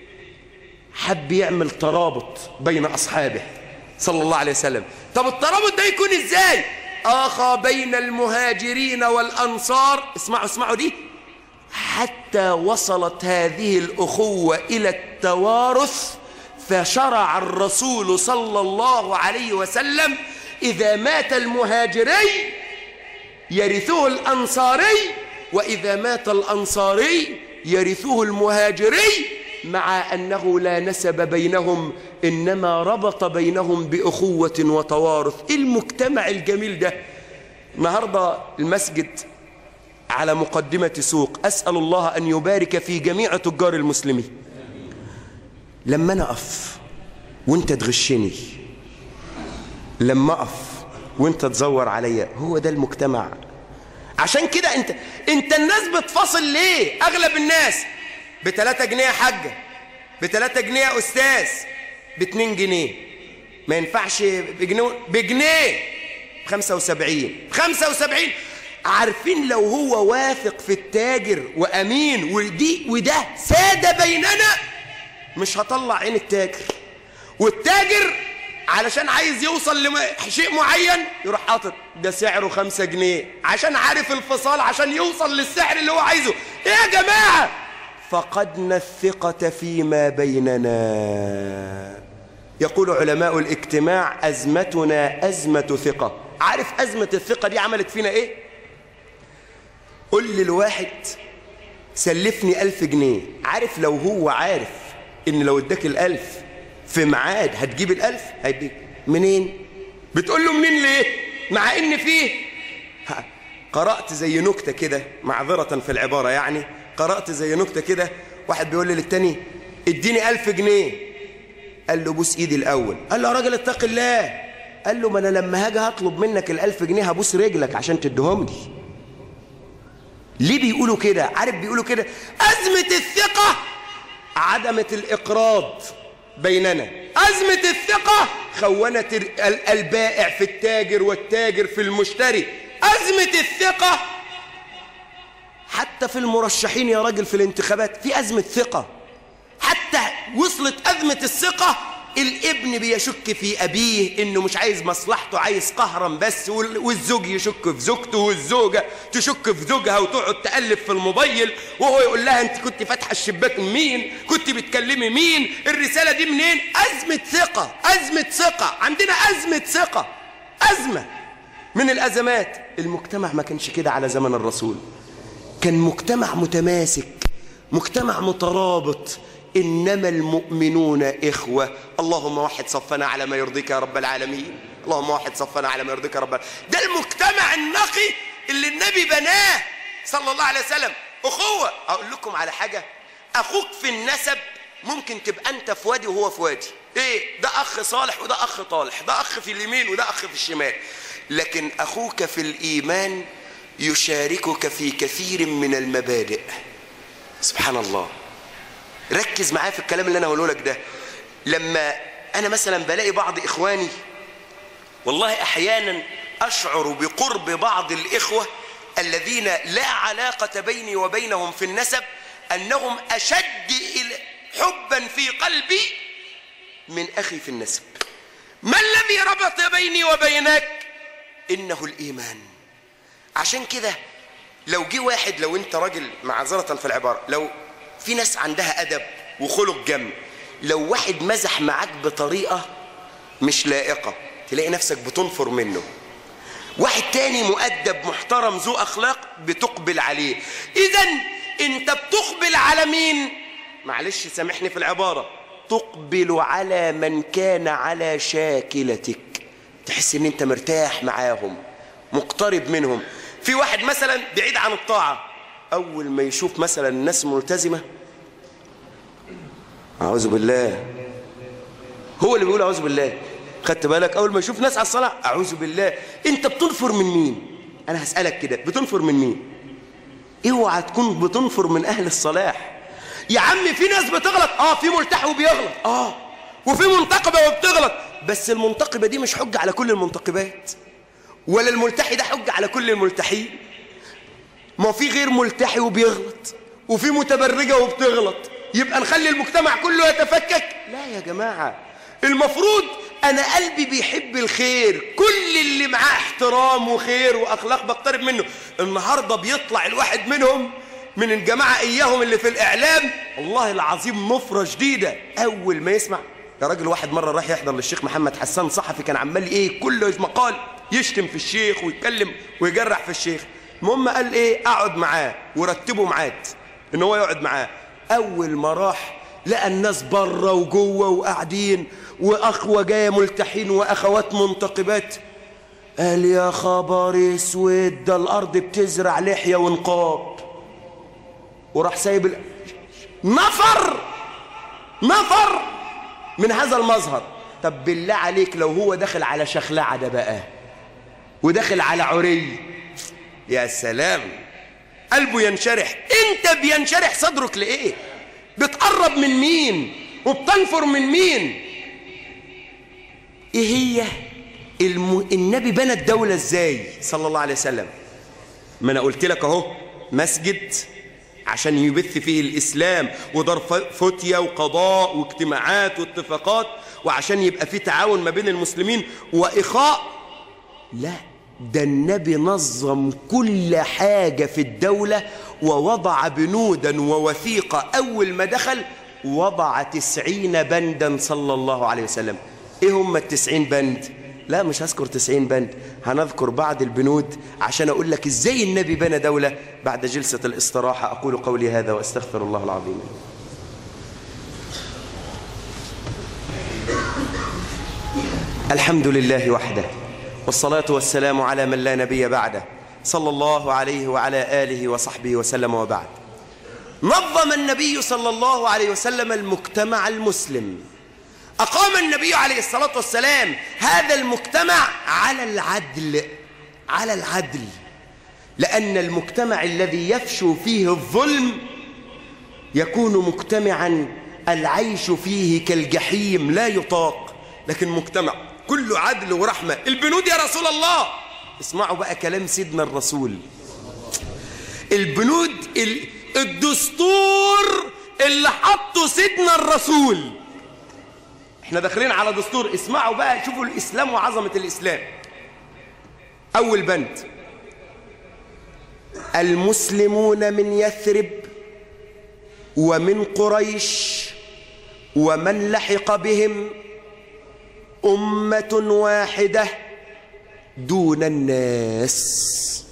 [SPEAKER 1] حب يعمل ترابط بين أصحابه صلى الله عليه وسلم طب الترابط ده يكون ازاي آخى بين المهاجرين والأنصار اسمعوا اسمعوا دي حتى وصلت هذه الأخوة إلى التوارث فشرع الرسول صلى الله عليه وسلم إذا مات المهاجري يرثه الأنصاري وإذا مات الأنصاري يرثه المهاجري مع أنه لا نسب بينهم إنما ربط بينهم بأخوة وتوارث المجتمع الجميل ده النهاردة المسجد على مقدمة سوق أسأل الله أن يبارك في جميع تجار المسلمين لما أنا أقف وانت تغشني لما أقف وانت تزور عليا هو ده المجتمع عشان كده انت انت الناس بتفاصل ليه اغلب الناس بتلاتة جنيه يا حاجة بتلاتة جنيه يا استاذ باتنين جنيه ما ينفعش بجنيه بجنيه خمسة وسبعين خمسة وسبعين عارفين لو هو واثق في التاجر وامين ودي وده سادة بيننا مش هطلع عين التاجر والتاجر علشان عايز يوصل لشيء معين يروح حاطط ده سعره خمسة جنيه عشان عارف الفصال عشان يوصل للسعر اللي هو عايزه ايه يا جماعة فقدنا الثقة فيما بيننا يقول علماء الاجتماع أزمتنا أزمة ثقة عارف أزمة الثقة دي عملت فينا ايه قل للواحد سلفني ألف جنيه عارف لو هو عارف ان لو اداك الألف في ميعاد هتجيب الألف هيديك منين بتقول له منين ليه مع ان فيه قرأت زي نكتة كده معذرة في العبارة يعني قرأت زي نكتة كده واحد بيقول لي للتاني اديني ألف جنيه قال له بوس ايدي الأول قال له يا راجل اتق الله قال له ما انا لما هاجي هطلب منك الألف جنيه هبوس رجلك عشان تديهم لي ليه بيقولوا كده عارف بيقولوا كده أزمة الثقة عدمة الإقراض بيننا أزمة الثقة خونت البائع في التاجر والتاجر في المشتري أزمة الثقة حتى في المرشحين يا راجل في الانتخابات في أزمة ثقة حتى وصلت أزمة الثقة الابن بيشك في أبيه إنه مش عايز مصلحته عايز قهرا بس والزوج يشك في زوجته والزوجة تشك في زوجها وتقعد تقلب في الموبايل وهو يقول لها أنت كنت فاتحة الشباك مين كنت بتكلمي مين الرسالة دي منين أزمة ثقة أزمة ثقة عندنا أزمة ثقة أزمة من الأزمات المجتمع ما كانش كده على زمن الرسول كان مجتمع متماسك مجتمع مترابط إنما المؤمنون إخوة اللهم واحد صفنا على ما يرضيك يا رب العالمين اللهم واحد صفنا على ما يرضيك يا رب العالمين. ده المجتمع النقي اللي النبي بناه صلى الله عليه وسلم أخوة أقول لكم على حاجة أخوك في النسب ممكن تبقى أنت في وادي وهو في وادي إيه ده أخ صالح وده أخ طالح ده أخ في اليمين وده أخ في الشمال لكن أخوك في الإيمان يشاركك في كثير من المبادئ سبحان الله ركز معايا في الكلام اللي انا هقوله لك ده لما انا مثلا بلاقي بعض اخواني والله أحيانا أشعر بقرب بعض الإخوة الذين لا علاقة بيني وبينهم في النسب أنهم أشد حبا في قلبي من أخي في النسب ما الذي ربط بيني وبينك إنه الإيمان عشان كده لو جه واحد لو أنت راجل معذرة في العبارة لو في ناس عندها أدب وخلق جم لو واحد مزح معاك بطريقة مش لائقة تلاقي نفسك بتنفر منه واحد تاني مؤدب محترم ذو أخلاق بتقبل عليه إذا أنت بتقبل على مين معلش سامحني في العبارة تقبل على من كان على شاكلتك تحس ان انت مرتاح معاهم مقترب منهم في واحد مثلا بعيد عن الطاعة اول ما يشوف مثلا الناس ملتزمة اعوذ بالله هو اللي بيقول اعوذ بالله خدت بالك اول ما يشوف ناس على الصلاة اعوذ بالله انت بتنفر من مين انا هسألك كده بتنفر من مين اوعى تكون بتنفر من اهل الصلاح يا عم في ناس بتغلط اه في ملتحي وبيغلط اه وفي منتقبة وبتغلط بس المنتقبة دي مش حجة على كل المنتقبات ولا الملتحي ده حجة على كل الملتحين ما في غير ملتحي وبيغلط وفي متبرجة وبتغلط يبقى نخلي المجتمع كله يتفكك لا يا جماعة المفروض أنا قلبي بيحب الخير كل اللي معاه احترام وخير وأخلاق بقترب منه النهاردة بيطلع الواحد منهم من الجماعة إياهم اللي في الإعلام والله العظيم نفرة جديدة أول ما يسمع يا راجل واحد مرة راح يحضر للشيخ محمد حسان صحفي كان عمال إيه كل مقال يشتم في الشيخ ويتكلم ويجرح في الشيخ المهم قال إيه أقعد معاه ورتبه ميعاد إن هو يقعد معاه أول ما راح لقى الناس بره وجوه وقاعدين وأخوة جاية ملتحين وأخوات منتقبات قال يا خبر اسود ده الأرض بتزرع لحية ونقاب وراح سايب ال... نفر نفر من هذا المظهر طب بالله عليك لو هو داخل على شخلعة ده بقى وداخل على عري يا سلام قلبه ينشرح انت بينشرح صدرك لايه بتقرب من مين وبتنفر من مين ايه هي الم... النبي بنى الدولة ازاي صلى الله عليه وسلم ما انا قلت لك اهو مسجد عشان يبث فيه الإسلام ودار فتية وقضاء واجتماعات واتفاقات وعشان يبقى فيه تعاون ما بين المسلمين وإخاء لا ده النبي نظم كل حاجة في الدولة ووضع بنودا ووثيقة أول ما دخل وضع تسعين بندا صلى الله عليه وسلم إيه هم التسعين بند؟ لا مش هذكر تسعين بند هنذكر بعض البنود عشان أقول لك إزاي النبي بنى دولة بعد جلسة الاستراحة أقول قولي هذا وأستغفر الله العظيم الحمد لله وحده والصلاة والسلام على من لا نبي بعده صلى الله عليه وعلى آله وصحبه وسلم وبعد نظم النبي صلى الله عليه وسلم المجتمع المسلم أقام النبي عليه الصلاة والسلام هذا المجتمع على العدل على العدل لأن المجتمع الذي يفشو فيه الظلم يكون مجتمعا العيش فيه كالجحيم لا يطاق لكن مجتمع كله عدل ورحمة البنود يا رسول الله اسمعوا بقى كلام سيدنا الرسول البنود الدستور اللي حطه سيدنا الرسول احنا داخلين على دستور اسمعوا بقى شوفوا الإسلام وعظمة الإسلام أول بند المسلمون من يثرب ومن قريش ومن لحق بهم أمة واحدة دون الناس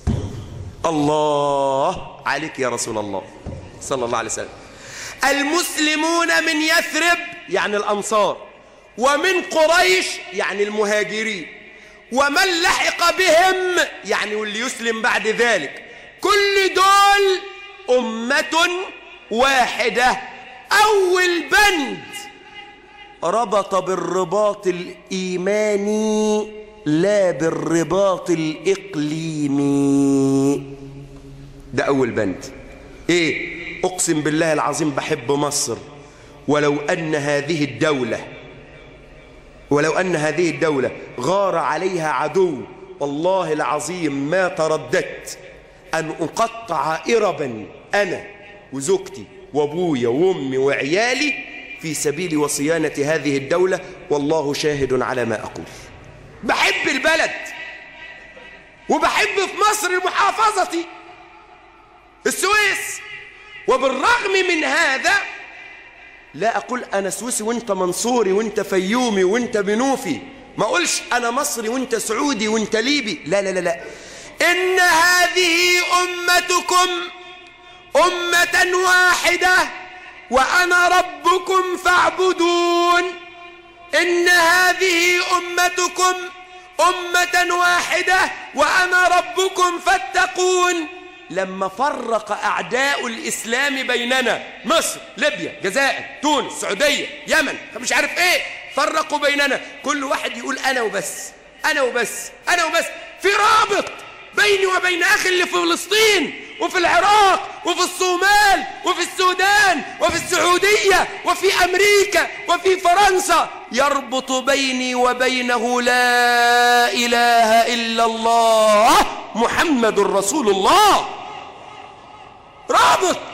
[SPEAKER 1] الله عليك يا رسول الله صلى الله عليه وسلم المسلمون من يثرب يعني الأنصار ومن قريش يعني المهاجرين ومن لحق بهم يعني واللي يسلم بعد ذلك كل دول أمة واحدة أول بند ربط بالرباط الإيماني لا بالرباط الإقليمي ده أول بند إيه أقسم بالله العظيم بحب مصر ولو أن هذه الدولة ولو أن هذه الدولة غار عليها عدو والله العظيم ما ترددت أن أقطع إربا أنا وزوجتي وأبويا وأمي وعيالي في سبيل وصيانة هذه الدولة والله شاهد على ما أقول بحب البلد وبحب في مصر محافظتي السويس وبالرغم من هذا لا أقول أنا سويسي وانت منصوري وانت فيومي وانت بنوفي ما أقولش أنا مصري وانت سعودي وانت ليبي لا لا لا لا إن هذه أمتكم أمة واحدة وأنا ربكم فاعبدون إن هذه أمتكم أمة واحدة وأنا ربكم فاتقون لما فرق أعداء الإسلام بيننا مصر ليبيا جزائر تونس السعودية يمن مش عارف إيه فرقوا بيننا كل واحد يقول أنا وبس أنا وبس أنا وبس في رابط بيني وبين أخي اللي في فلسطين وفي العراق وفي الصومال وفي السودان وفي السعودية وفي أمريكا وفي فرنسا يربط بيني وبينه لا إله إلا الله محمد رسول الله رابط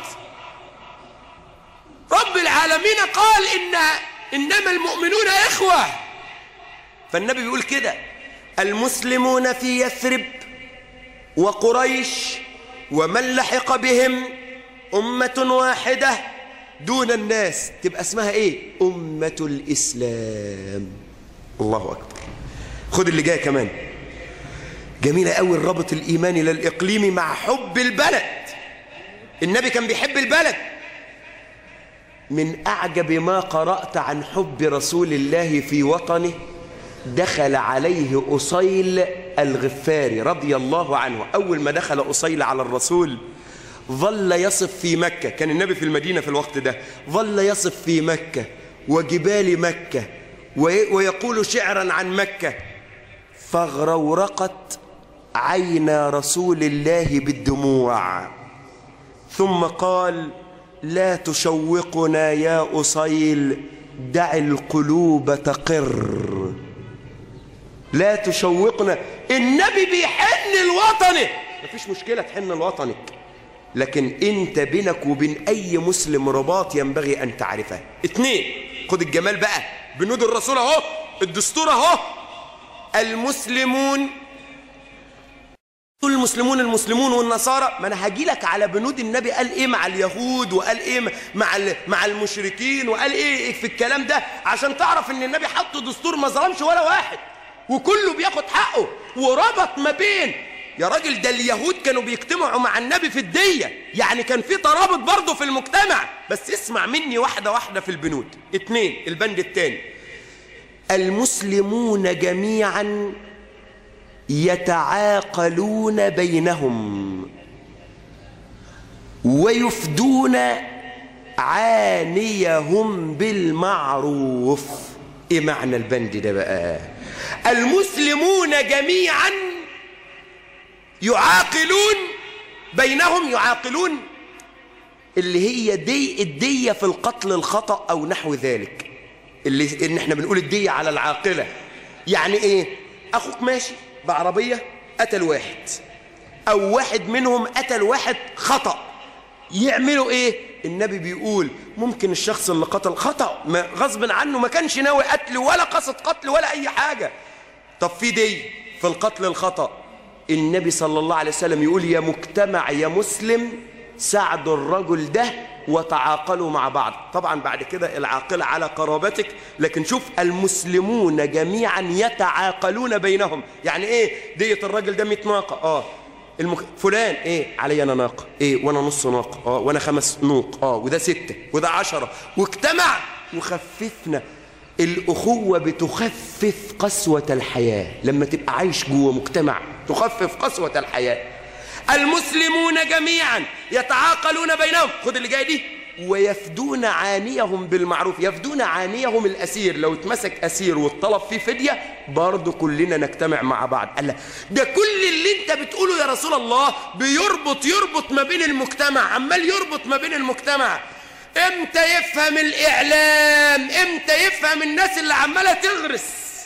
[SPEAKER 1] رب العالمين قال إن إنما المؤمنون إخوة فالنبي بيقول كده المسلمون في يثرب وقريش ومن لحق بهم أمة واحدة دون الناس تبقى اسمها ايه أمة الإسلام الله أكبر خد اللي جاي كمان جميلة قوي الربط الإيماني للإقليمي مع حب البلد النبي كان بيحب البلد من أعجب ما قرأت عن حب رسول الله في وطنه دخل عليه أصيل الغفاري رضي الله عنه أول ما دخل أصيل على الرسول ظل يصف في مكة كان النبي في المدينة في الوقت ده ظل يصف في مكة وجبال مكة ويقول شعرا عن مكة فاغرورقت عينا رسول الله بالدموع ثم قال لا تشوقنا يا أصيل دع القلوب تقر لا تشوقنا النبي بيحن لوطنه مفيش مشكلة تحن لوطنك لكن انت بينك وبين اي مسلم رباط ينبغي ان تعرفه اتنين خد الجمال بقى بنود الرسول اهو الدستور اهو المسلمون المسلمون المسلمون والنصارى ما انا هاجي لك على بنود النبي قال ايه مع اليهود وقال ايه مع مع المشركين وقال ايه في الكلام ده عشان تعرف ان النبي حط دستور ما ظلمش ولا واحد وكله بياخد حقه وربط ما بين يا راجل ده اليهود كانوا بيجتمعوا مع النبي في الدية يعني كان في ترابط برضه في المجتمع بس اسمع مني واحدة واحدة في البنود اتنين البند التاني المسلمون جميعا يتعاقلون بينهم ويفدون عانيهم بالمعروف ايه معنى البند ده بقى المسلمون جميعا يعاقلون بينهم يعاقلون اللي هي دي الدية في القتل الخطأ أو نحو ذلك اللي إن إحنا بنقول الدية على العاقلة يعني إيه أخوك ماشي بعربية قتل واحد أو واحد منهم قتل واحد خطأ يعملوا إيه النبي بيقول ممكن الشخص اللي قتل خطأ ما غصب عنه ما كانش ناوي قتل ولا قصد قتل ولا أي حاجة طب في دي في القتل الخطأ النبي صلى الله عليه وسلم يقول يا مجتمع يا مسلم ساعدوا الرجل ده وتعاقلوا مع بعض طبعا بعد كده العاقلة على قرابتك لكن شوف المسلمون جميعا يتعاقلون بينهم يعني ايه دية الراجل ده 100 ناقة اه المك... فلان ايه علي انا ناقة ايه وانا نص ناقة اه وانا خمس نوق اه وده ستة وده عشرة واجتمع وخففنا الأخوة بتخفف قسوة الحياة لما تبقى عايش جوه مجتمع تخفف قسوة الحياة المسلمون جميعا يتعاقلون بينهم خد اللي جاي دي ويفدون عانيهم بالمعروف يفدون عانيهم الأسير لو اتمسك أسير والطلب فيه فدية برضه كلنا نجتمع مع بعض قال لا ده كل اللي انت بتقوله يا رسول الله بيربط يربط ما بين المجتمع عمال يربط ما بين المجتمع امتى يفهم الاعلام امتى يفهم الناس اللي عماله تغرس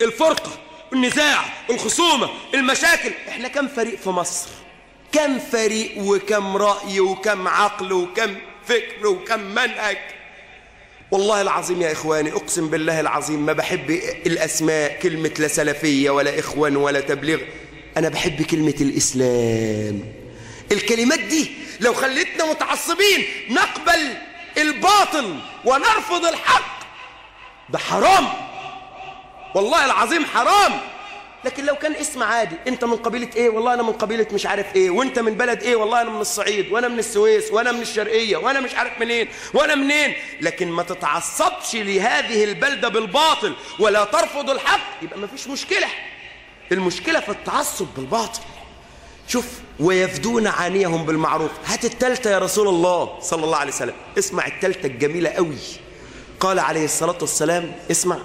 [SPEAKER 1] الفرقة النزاع الخصومة المشاكل احنا كم فريق في مصر كم فريق وكم رأي وكم عقل وكم فكر وكم منهج والله العظيم يا إخواني أقسم بالله العظيم ما بحب الأسماء كلمة لا سلفية ولا إخوان ولا تبليغ أنا بحب كلمة الإسلام الكلمات دي لو خلتنا متعصبين نقبل الباطل ونرفض الحق ده حرام والله العظيم حرام لكن لو كان اسم عادي انت من قبيلة ايه والله انا من قبيلة مش عارف ايه وانت من بلد ايه والله انا من الصعيد وانا من السويس وانا من الشرقية وانا مش عارف منين وانا منين لكن ما تتعصبش لهذه البلدة بالباطل ولا ترفض الحق يبقى ما فيش مشكلة المشكلة في التعصب بالباطل شوف ويفدون عانيهم بالمعروف هات التالتة يا رسول الله صلى الله عليه وسلم اسمع التالتة الجميلة قوي قال عليه الصلاة والسلام اسمع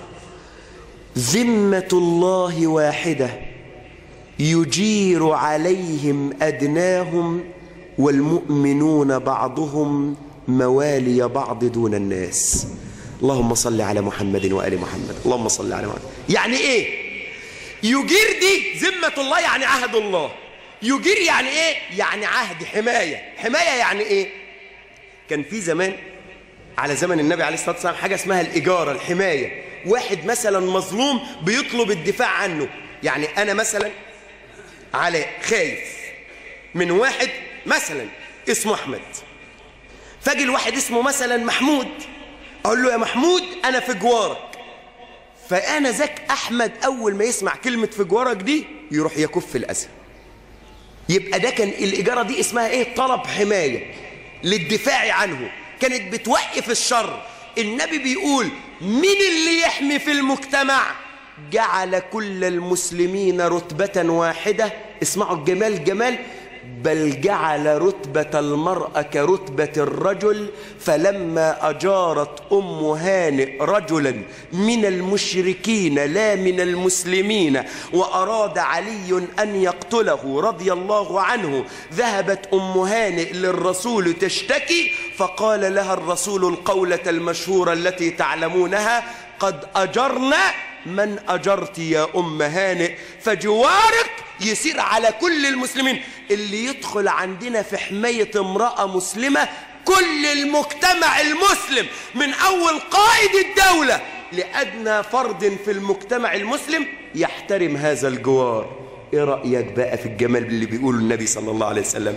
[SPEAKER 1] ذمة الله واحدة يجير عليهم أدناهم والمؤمنون بعضهم موالي بعض دون الناس اللهم صل على محمد وآل محمد اللهم صل على محمد يعني ايه يجير دي ذمة الله يعني عهد الله يجير يعني ايه يعني عهد حماية حماية يعني ايه كان في زمان على زمن النبي عليه الصلاة والسلام حاجة اسمها الإجارة الحماية واحد مثلا مظلوم بيطلب الدفاع عنه يعني أنا مثلا علاء خايف من واحد مثلا اسمه أحمد فاجي الواحد اسمه مثلا محمود أقول له يا محمود أنا في جوارك فأنا ذاك أحمد أول ما يسمع كلمة في جوارك دي يروح يكف الأذى يبقى ده كان الإجارة دي اسمها إيه طلب حماية للدفاع عنه كانت بتوقف الشر النبي بيقول مين اللي يحمي في المجتمع جعل كل المسلمين رتبة واحدة اسمعوا الجمال جمال بل جعل رتبة المرأة كرتبة الرجل فلما أجارت أم هانئ رجلا من المشركين لا من المسلمين وأراد علي أن يقتله رضي الله عنه ذهبت أم هانئ للرسول تشتكي فقال لها الرسول القولة المشهورة التي تعلمونها قد أجرنا من أجرت يا أم هانئ فجوارك يسير على كل المسلمين اللي يدخل عندنا في حماية امرأة مسلمة كل المجتمع المسلم من أول قائد الدولة لأدنى فرد في المجتمع المسلم يحترم هذا الجوار إيه رأيك بقى في الجمال اللي بيقوله النبي صلى الله عليه وسلم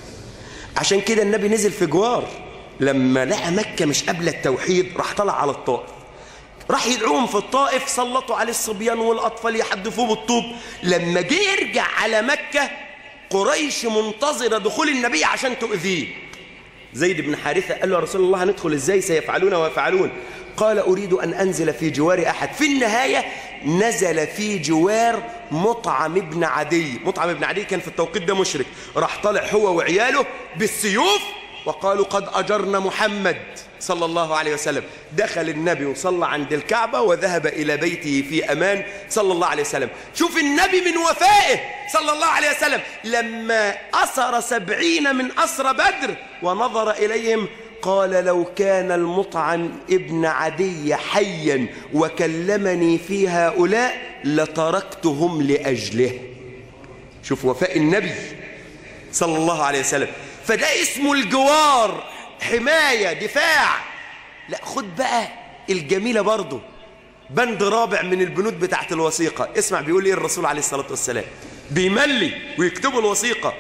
[SPEAKER 1] عشان كده النبي نزل في جوار لما لقى مكة مش قبل التوحيد راح طلع على الطائف راح يدعوهم في الطائف سلطوا عليه الصبيان والأطفال يحدفوه بالطوب لما جه يرجع على مكة قريش منتظرة دخول النبي عشان تؤذيه زيد بن حارثة قال له يا رسول الله هندخل ازاي سيفعلون ويفعلون قال أريد أن أنزل في جوار أحد في النهاية نزل في جوار مطعم ابن عدي مطعم ابن عدي كان في التوقيت ده مشرك راح طالع هو وعياله بالسيوف وقالوا قد أجرنا محمد صلى الله عليه وسلم دخل النبي وصلى عند الكعبة وذهب إلى بيته في أمان صلى الله عليه وسلم شوف النبي من وفائه صلى الله عليه وسلم لما أسر سبعين من أسر بدر ونظر إليهم قال لو كان المطعم ابن عدي حيا وكلمني في هؤلاء لتركتهم لأجله شوف وفاء النبي صلى الله عليه وسلم فده اسمه الجوار حماية دفاع لا خد بقى الجميلة برضه بند رابع من البنود بتاعت الوثيقة اسمع بيقول ايه الرسول عليه الصلاة والسلام بيملي ويكتبوا الوثيقة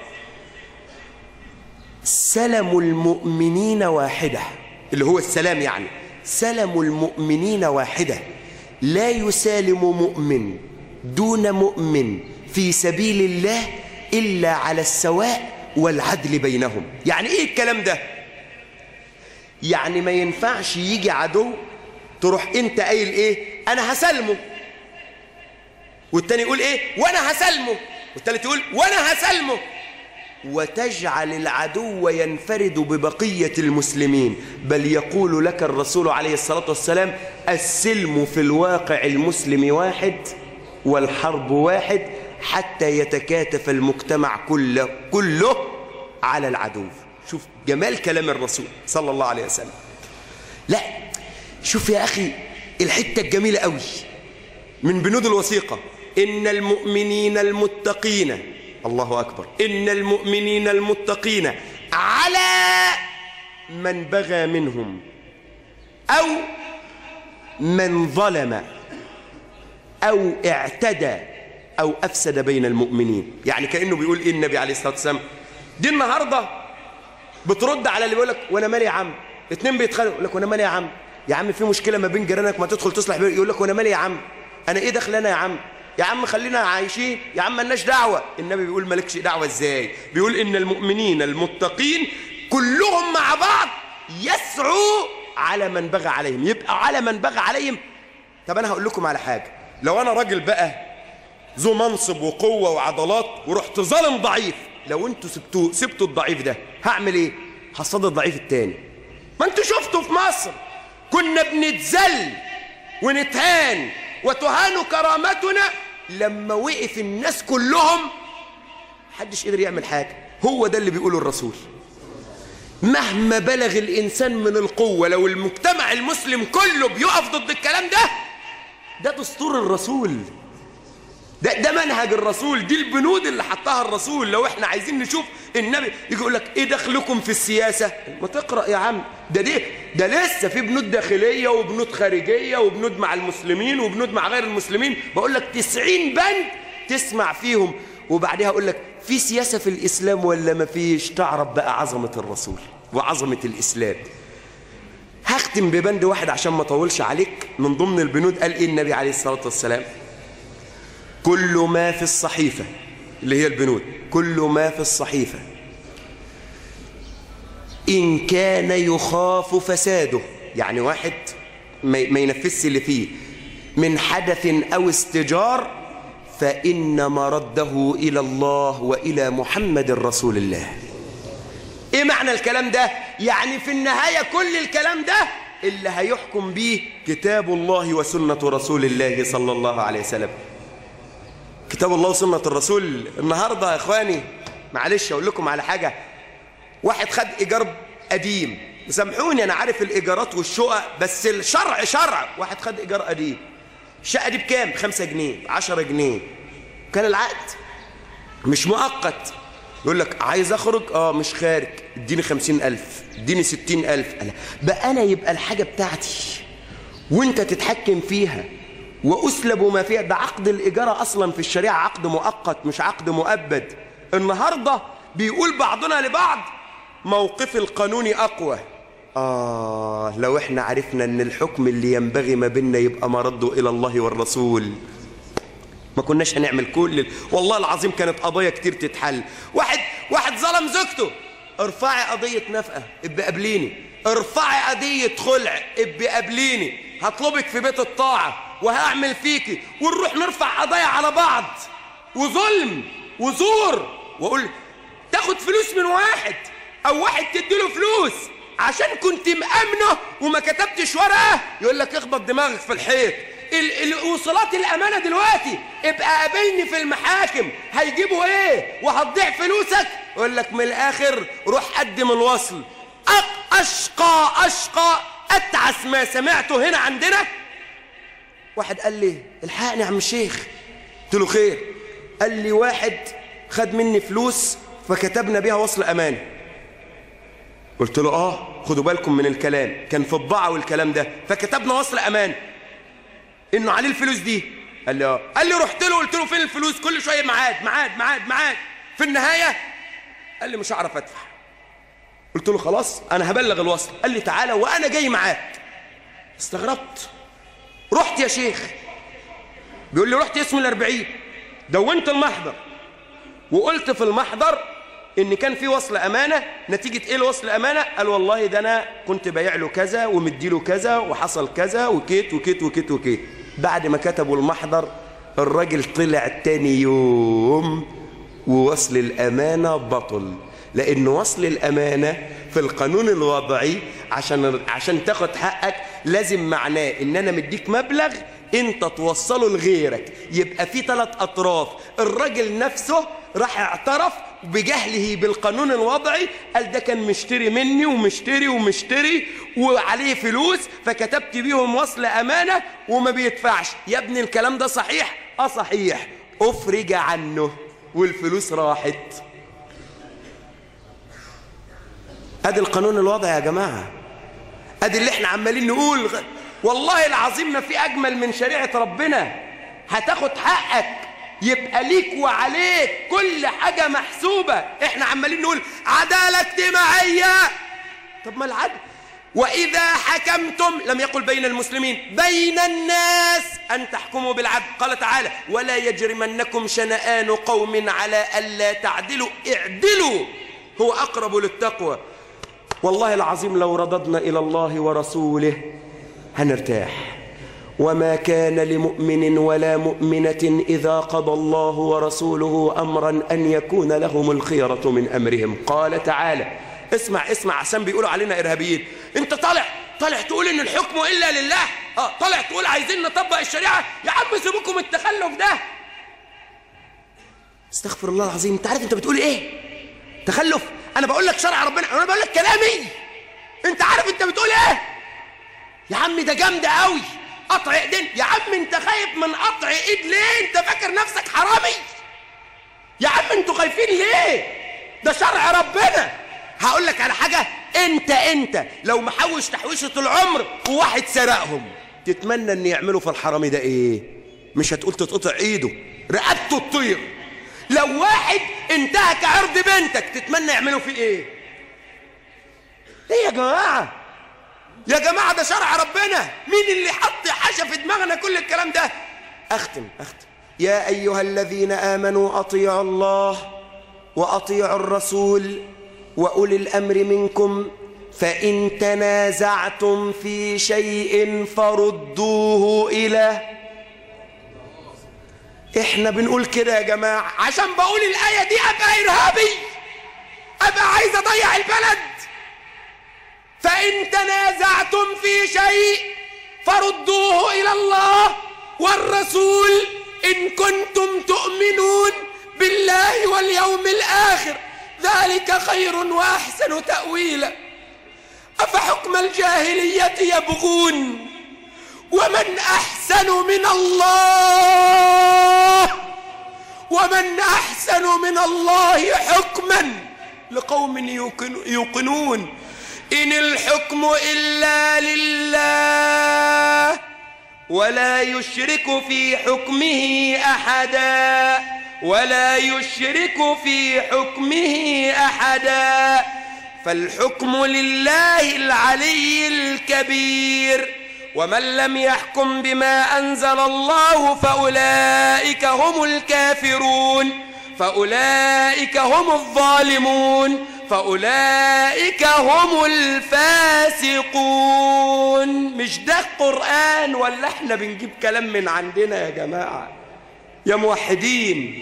[SPEAKER 1] سلم المؤمنين واحدة اللي هو السلام يعني سلم المؤمنين واحدة لا يسالم مؤمن دون مؤمن في سبيل الله إلا على السواء والعدل بينهم يعني ايه الكلام ده يعني ما ينفعش يجي عدو تروح انت قايل ايه انا هسلمه والتاني يقول ايه وانا هسلمه والتالت يقول وانا هسلمه وتجعل العدو ينفرد ببقية المسلمين بل يقول لك الرسول عليه الصلاة والسلام السلم في الواقع المسلم واحد والحرب واحد حتى يتكاتف المجتمع كله, كله على العدو شوف جمال كلام الرسول صلى الله عليه وسلم لا شوف يا أخي الحتة الجميلة قوي من بنود الوثيقة إن المؤمنين المتقين الله أكبر إن المؤمنين المتقين على من بغى منهم أو من ظلم أو اعتدى أو أفسد بين المؤمنين يعني كأنه بيقول إيه النبي عليه الصلاة والسلام دي النهاردة بترد على اللي بيقول لك وأنا مالي يا عم اتنين بيتخانقوا يقول لك وأنا مالي يا عم يا عم في مشكلة ما بين جيرانك ما تدخل تصلح بيه يقول لك وأنا مالي يا عم أنا إيه دخل أنا يا عم يا عم خلينا عايشين يا عم مالناش دعوة النبي بيقول مالكش دعوة إزاي بيقول إن المؤمنين المتقين كلهم مع بعض يسعوا على من بغى عليهم يبقى على من بغى عليهم طب أنا هقول لكم على حاجة لو أنا راجل بقى ذو منصب وقوة وعضلات ورحت ظالم ضعيف لو انتوا سبتوه سبتوا الضعيف ده هعمل ايه هصطاد الضعيف التاني ما انتوا شفتوا في مصر كنا بنتذل ونتهان وتهان كرامتنا لما وقف الناس كلهم محدش قدر يعمل حاجة هو ده اللي بيقوله الرسول مهما بلغ الإنسان من القوة لو المجتمع المسلم كله بيقف ضد الكلام ده ده دستور الرسول ده ده منهج الرسول دي البنود اللي حطها الرسول لو احنا عايزين نشوف النبي يجي يقول لك ايه دخلكم في السياسه ما تقرا يا عم ده دي ده لسه في بنود داخليه وبنود خارجيه وبنود مع المسلمين وبنود مع غير المسلمين بقول لك 90 بند تسمع فيهم وبعدها اقول لك في سياسه في الاسلام ولا ما فيش تعرف بقى عظمه الرسول وعظمه الاسلام هختم ببند واحد عشان ما اطولش عليك من ضمن البنود قال ايه النبي عليه الصلاه والسلام كل ما في الصحيفة اللي هي البنود كل ما في الصحيفة إن كان يخاف فساده يعني واحد ما ينفذش اللي فيه من حدث أو استجار فإن مرده إلى الله وإلى محمد رسول الله إيه معنى الكلام ده؟ يعني في النهاية كل الكلام ده اللي هيحكم به كتاب الله وسنة رسول الله صلى الله عليه وسلم كتاب الله وسنة الرسول النهاردة يا إخواني معلش أقول لكم على حاجة واحد خد إيجار قديم سامحوني أنا عارف الإيجارات والشقق بس الشرع شرع واحد خد إيجار قديم الشقة دي بكام؟ خمسة جنيه عشرة جنيه كان العقد مش مؤقت يقول لك عايز أخرج آه مش خارج اديني خمسين ألف اديني ستين ألف بقى أنا يبقى الحاجة بتاعتي وانت تتحكم فيها وأسلب ما فيها ده عقد الإجارة أصلا في الشريعة عقد مؤقت مش عقد مؤبد النهاردة بيقول بعضنا لبعض موقف القانون أقوى آه لو إحنا عرفنا أن الحكم اللي ينبغي ما بيننا يبقى مرده إلى الله والرسول ما كناش هنعمل كل والله العظيم كانت قضايا كتير تتحل واحد واحد ظلم زوجته ارفعي قضية نفقة ابقى قابليني ارفعي قضية خلع ابقى قابليني هطلبك في بيت الطاعة وهعمل فيكي ونروح نرفع قضايا على بعض وظلم وزور واقول تاخد فلوس من واحد او واحد تديله فلوس عشان كنت مأمنه وما كتبتش ورقه يقول لك اخبط دماغك في الحيط الوصولات الامانه دلوقتي ابقى قابلني في المحاكم هيجيبوا ايه وهتضيع فلوسك يقول لك من الاخر روح قدم الوصل اشقى اشقى اتعس ما سمعته هنا عندنا واحد قال لي الحقني يا عم الشيخ قلت له خير قال لي واحد خد مني فلوس فكتبنا بيها وصل امان قلت له اه خدوا بالكم من الكلام كان في الضاعه والكلام ده فكتبنا وصل امان انه عليه الفلوس دي قال لي اه قال لي رحت له قلت له فين الفلوس كل شويه ميعاد ميعاد ميعاد ميعاد في النهايه قال لي مش هعرف ادفع قلت له خلاص انا هبلغ الوصل قال لي تعالى وانا جاي معاك استغربت رحت يا شيخ بيقول لي رحت اسم الأربعين دونت المحضر وقلت في المحضر ان كان في وصل امانه نتيجه ايه الوصل امانه قال والله ده انا كنت بايع له كذا ومدي له كذا وحصل كذا وكيت وكيت وكيت وكيت بعد ما كتبوا المحضر الراجل طلع تاني يوم ووصل الامانه بطل لان وصل الامانه في القانون الوضعي عشان عشان تاخد حقك لازم معناه ان انا مديك مبلغ انت توصله لغيرك يبقى في ثلاث اطراف الراجل نفسه راح اعترف بجهله بالقانون الوضعي قال ده كان مشتري مني ومشتري ومشتري وعليه فلوس فكتبت بيهم وصل أمانة وما بيدفعش يا ابني الكلام ده صحيح اه صحيح افرج عنه والفلوس راحت ادي القانون الوضعي يا جماعة ادي اللي احنا عمالين نقول والله العظيم ما في اجمل من شريعة ربنا هتاخد حقك يبقى ليك وعليك كل حاجة محسوبة احنا عمالين نقول عدالة اجتماعية طب ما العدل وإذا حكمتم لم يقل بين المسلمين بين الناس أن تحكموا بالعدل قال تعالى ولا يجرمنكم شنآن قوم على ألا تعدلوا اعدلوا هو أقرب للتقوى والله العظيم لو رددنا إلى الله ورسوله هنرتاح وما كان لمؤمن ولا مؤمنة إذا قضى الله ورسوله أمرا أن يكون لهم الخيرة من أمرهم قال تعالى اسمع اسمع عشان بيقولوا علينا إرهابيين انت طالع طالع تقول ان الحكم إلا لله اه طالع تقول عايزين نطبق الشريعة يا عم سيبكم التخلف ده استغفر الله العظيم انت عارف انت بتقول ايه تخلف انا بقول لك شرع ربنا انا بقول لك كلامي انت عارف انت بتقول ايه يا عم ده جامد قوي قطع ايدين يا عم انت خايف من قطع ايد ليه انت فاكر نفسك حرامي يا عم انتوا خايفين ليه ده شرع ربنا هقول لك على حاجة انت انت لو محوش تحويشة العمر وواحد سرقهم تتمنى ان يعملوا في الحرامي ده ايه مش هتقول تتقطع ايده رقبته تطير لو واحد انتهك عرض بنتك تتمنى يعملوا فيه ايه ايه يا جماعة يا جماعة ده شرع ربنا مين اللي حط حاجة في دماغنا كل الكلام ده اختم اختم يا ايها الذين امنوا اطيعوا الله واطيعوا الرسول واولي الامر منكم فان تنازعتم في شيء فردوه الى احنا بنقول كده يا جماعة عشان بقول الآية دي أبقى إرهابي أبقى عايز أضيع البلد فإن تنازعتم في شيء فردوه إلى الله والرسول إن كنتم تؤمنون بالله واليوم الآخر ذلك خير وأحسن تأويلا أفحكم الجاهلية يبغون ومن أحسن من الله ومن أحسن من الله حكما لقوم يوقنون إن الحكم إلا لله ولا يشرك في حكمه أحدا ولا يشرك في حكمه أحدا فالحكم لله العلي الكبير ومن لم يحكم بما أنزل الله فأولئك هم الكافرون فأولئك هم الظالمون فأولئك هم الفاسقون مش ده القرآن ولا احنا بنجيب كلام من عندنا يا جماعة يا موحدين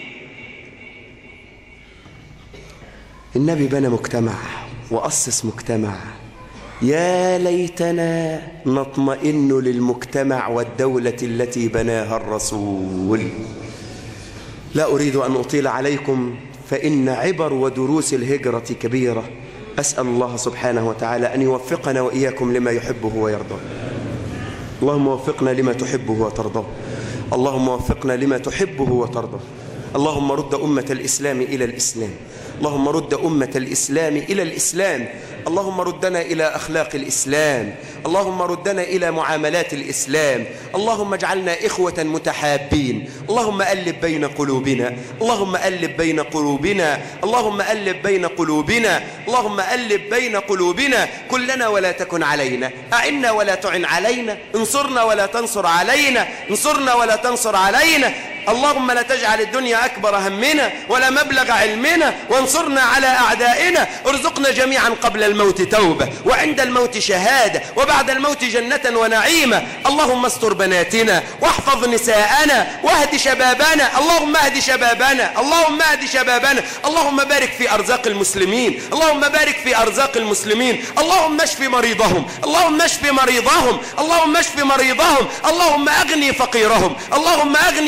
[SPEAKER 1] النبي بنى مجتمع وأسس مجتمع يا ليتنا نطمئن للمجتمع والدولة التي بناها الرسول لا أريد أن أطيل عليكم فإن عبر ودروس الهجرة كبيرة أسأل الله سبحانه وتعالى أن يوفقنا وإياكم لما يحبه ويرضى اللهم وفقنا لما تحبه وترضى اللهم وفقنا لما تحبه وترضى اللهم رد أمة الإسلام إلى الإسلام اللهم رد أمة الإسلام إلى الإسلام اللهم ردنا إلى أخلاق الإسلام اللهم ردنا إلى معاملات الإسلام اللهم اجعلنا إخوة متحابين اللهم ألب بين قلوبنا اللهم ألب بين قلوبنا اللهم ألب بين قلوبنا اللهم ألب بين قلوبنا كلنا ولا تكن علينا أعنا ولا تعن علينا انصرنا ولا تنصر علينا انصرنا ولا تنصر علينا اللهم لا تجعل الدنيا أكبر همنا ولا مبلغ علمنا وانصرنا على أعدائنا ارزقنا جميعا قبل الموت توبة وعند الموت شهادة وبعد الموت جنة ونعيمة اللهم استر بناتنا واحفظ نساءنا واهد شبابنا اللهم اهد شبابنا اللهم اهد شبابنا اللهم بارك في أرزاق المسلمين اللهم بارك في أرزاق المسلمين اللهم اشف مريضهم اللهم اشف مريضهم اللهم اشف مريضهم اللهم أغني فقيرهم اللهم أغني فقيرهم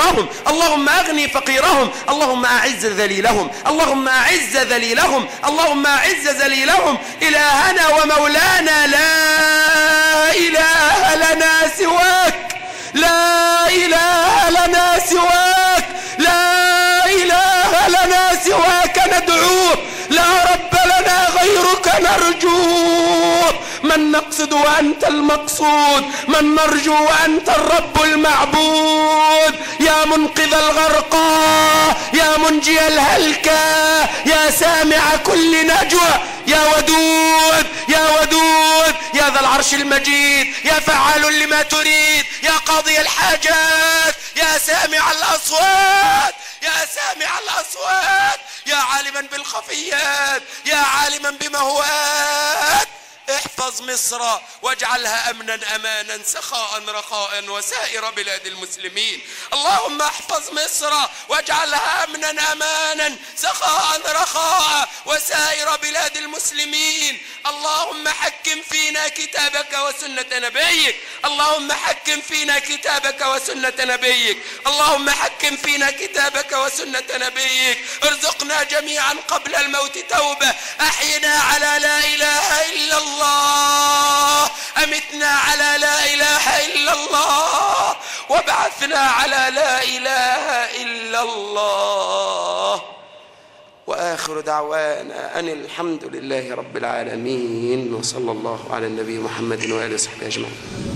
[SPEAKER 1] فقيرهم اللهم أغني فقيرهم اللهم أعز ذليلهم اللهم أعز ذليلهم اللهم أعز ذليلهم إلهنا ومولانا لا إله لنا سواك لا إله لنا سواك لا إله لنا سواك ندعوه لا رب لنا غيرك نرجوه من نقصد وأنت المقصود من نرجو وأنت الرب المعبود يا منقذ الغرقى يا منجي الهلكى يا سامع كل نجوى يا ودود يا ودود يا ذا العرش المجيد يا فعال لما تريد يا قاضي الحاجات يا سامع الأصوات يا سامع الأصوات يا عالما بالخفيات يا عالما بمهوات احفظ مصر واجعلها امنا امانا سخاء رخاء وسائر بلاد المسلمين اللهم احفظ مصر واجعلها امنا امانا سخاء رخاء وسائر بلاد المسلمين اللهم حكم فينا كتابك وسنة نبيك اللهم حكم فينا كتابك وسنة نبيك اللهم حكم فينا كتابك وسنة نبيك ارزقنا جميعا قبل الموت توبة احينا على لا اله الا الله الله أمتنا على لا إله إلا الله وابعثنا على لا إله إلا الله وآخر دعوانا أن الحمد لله رب العالمين وصلى الله على النبي محمد وآله وصحبه أجمعين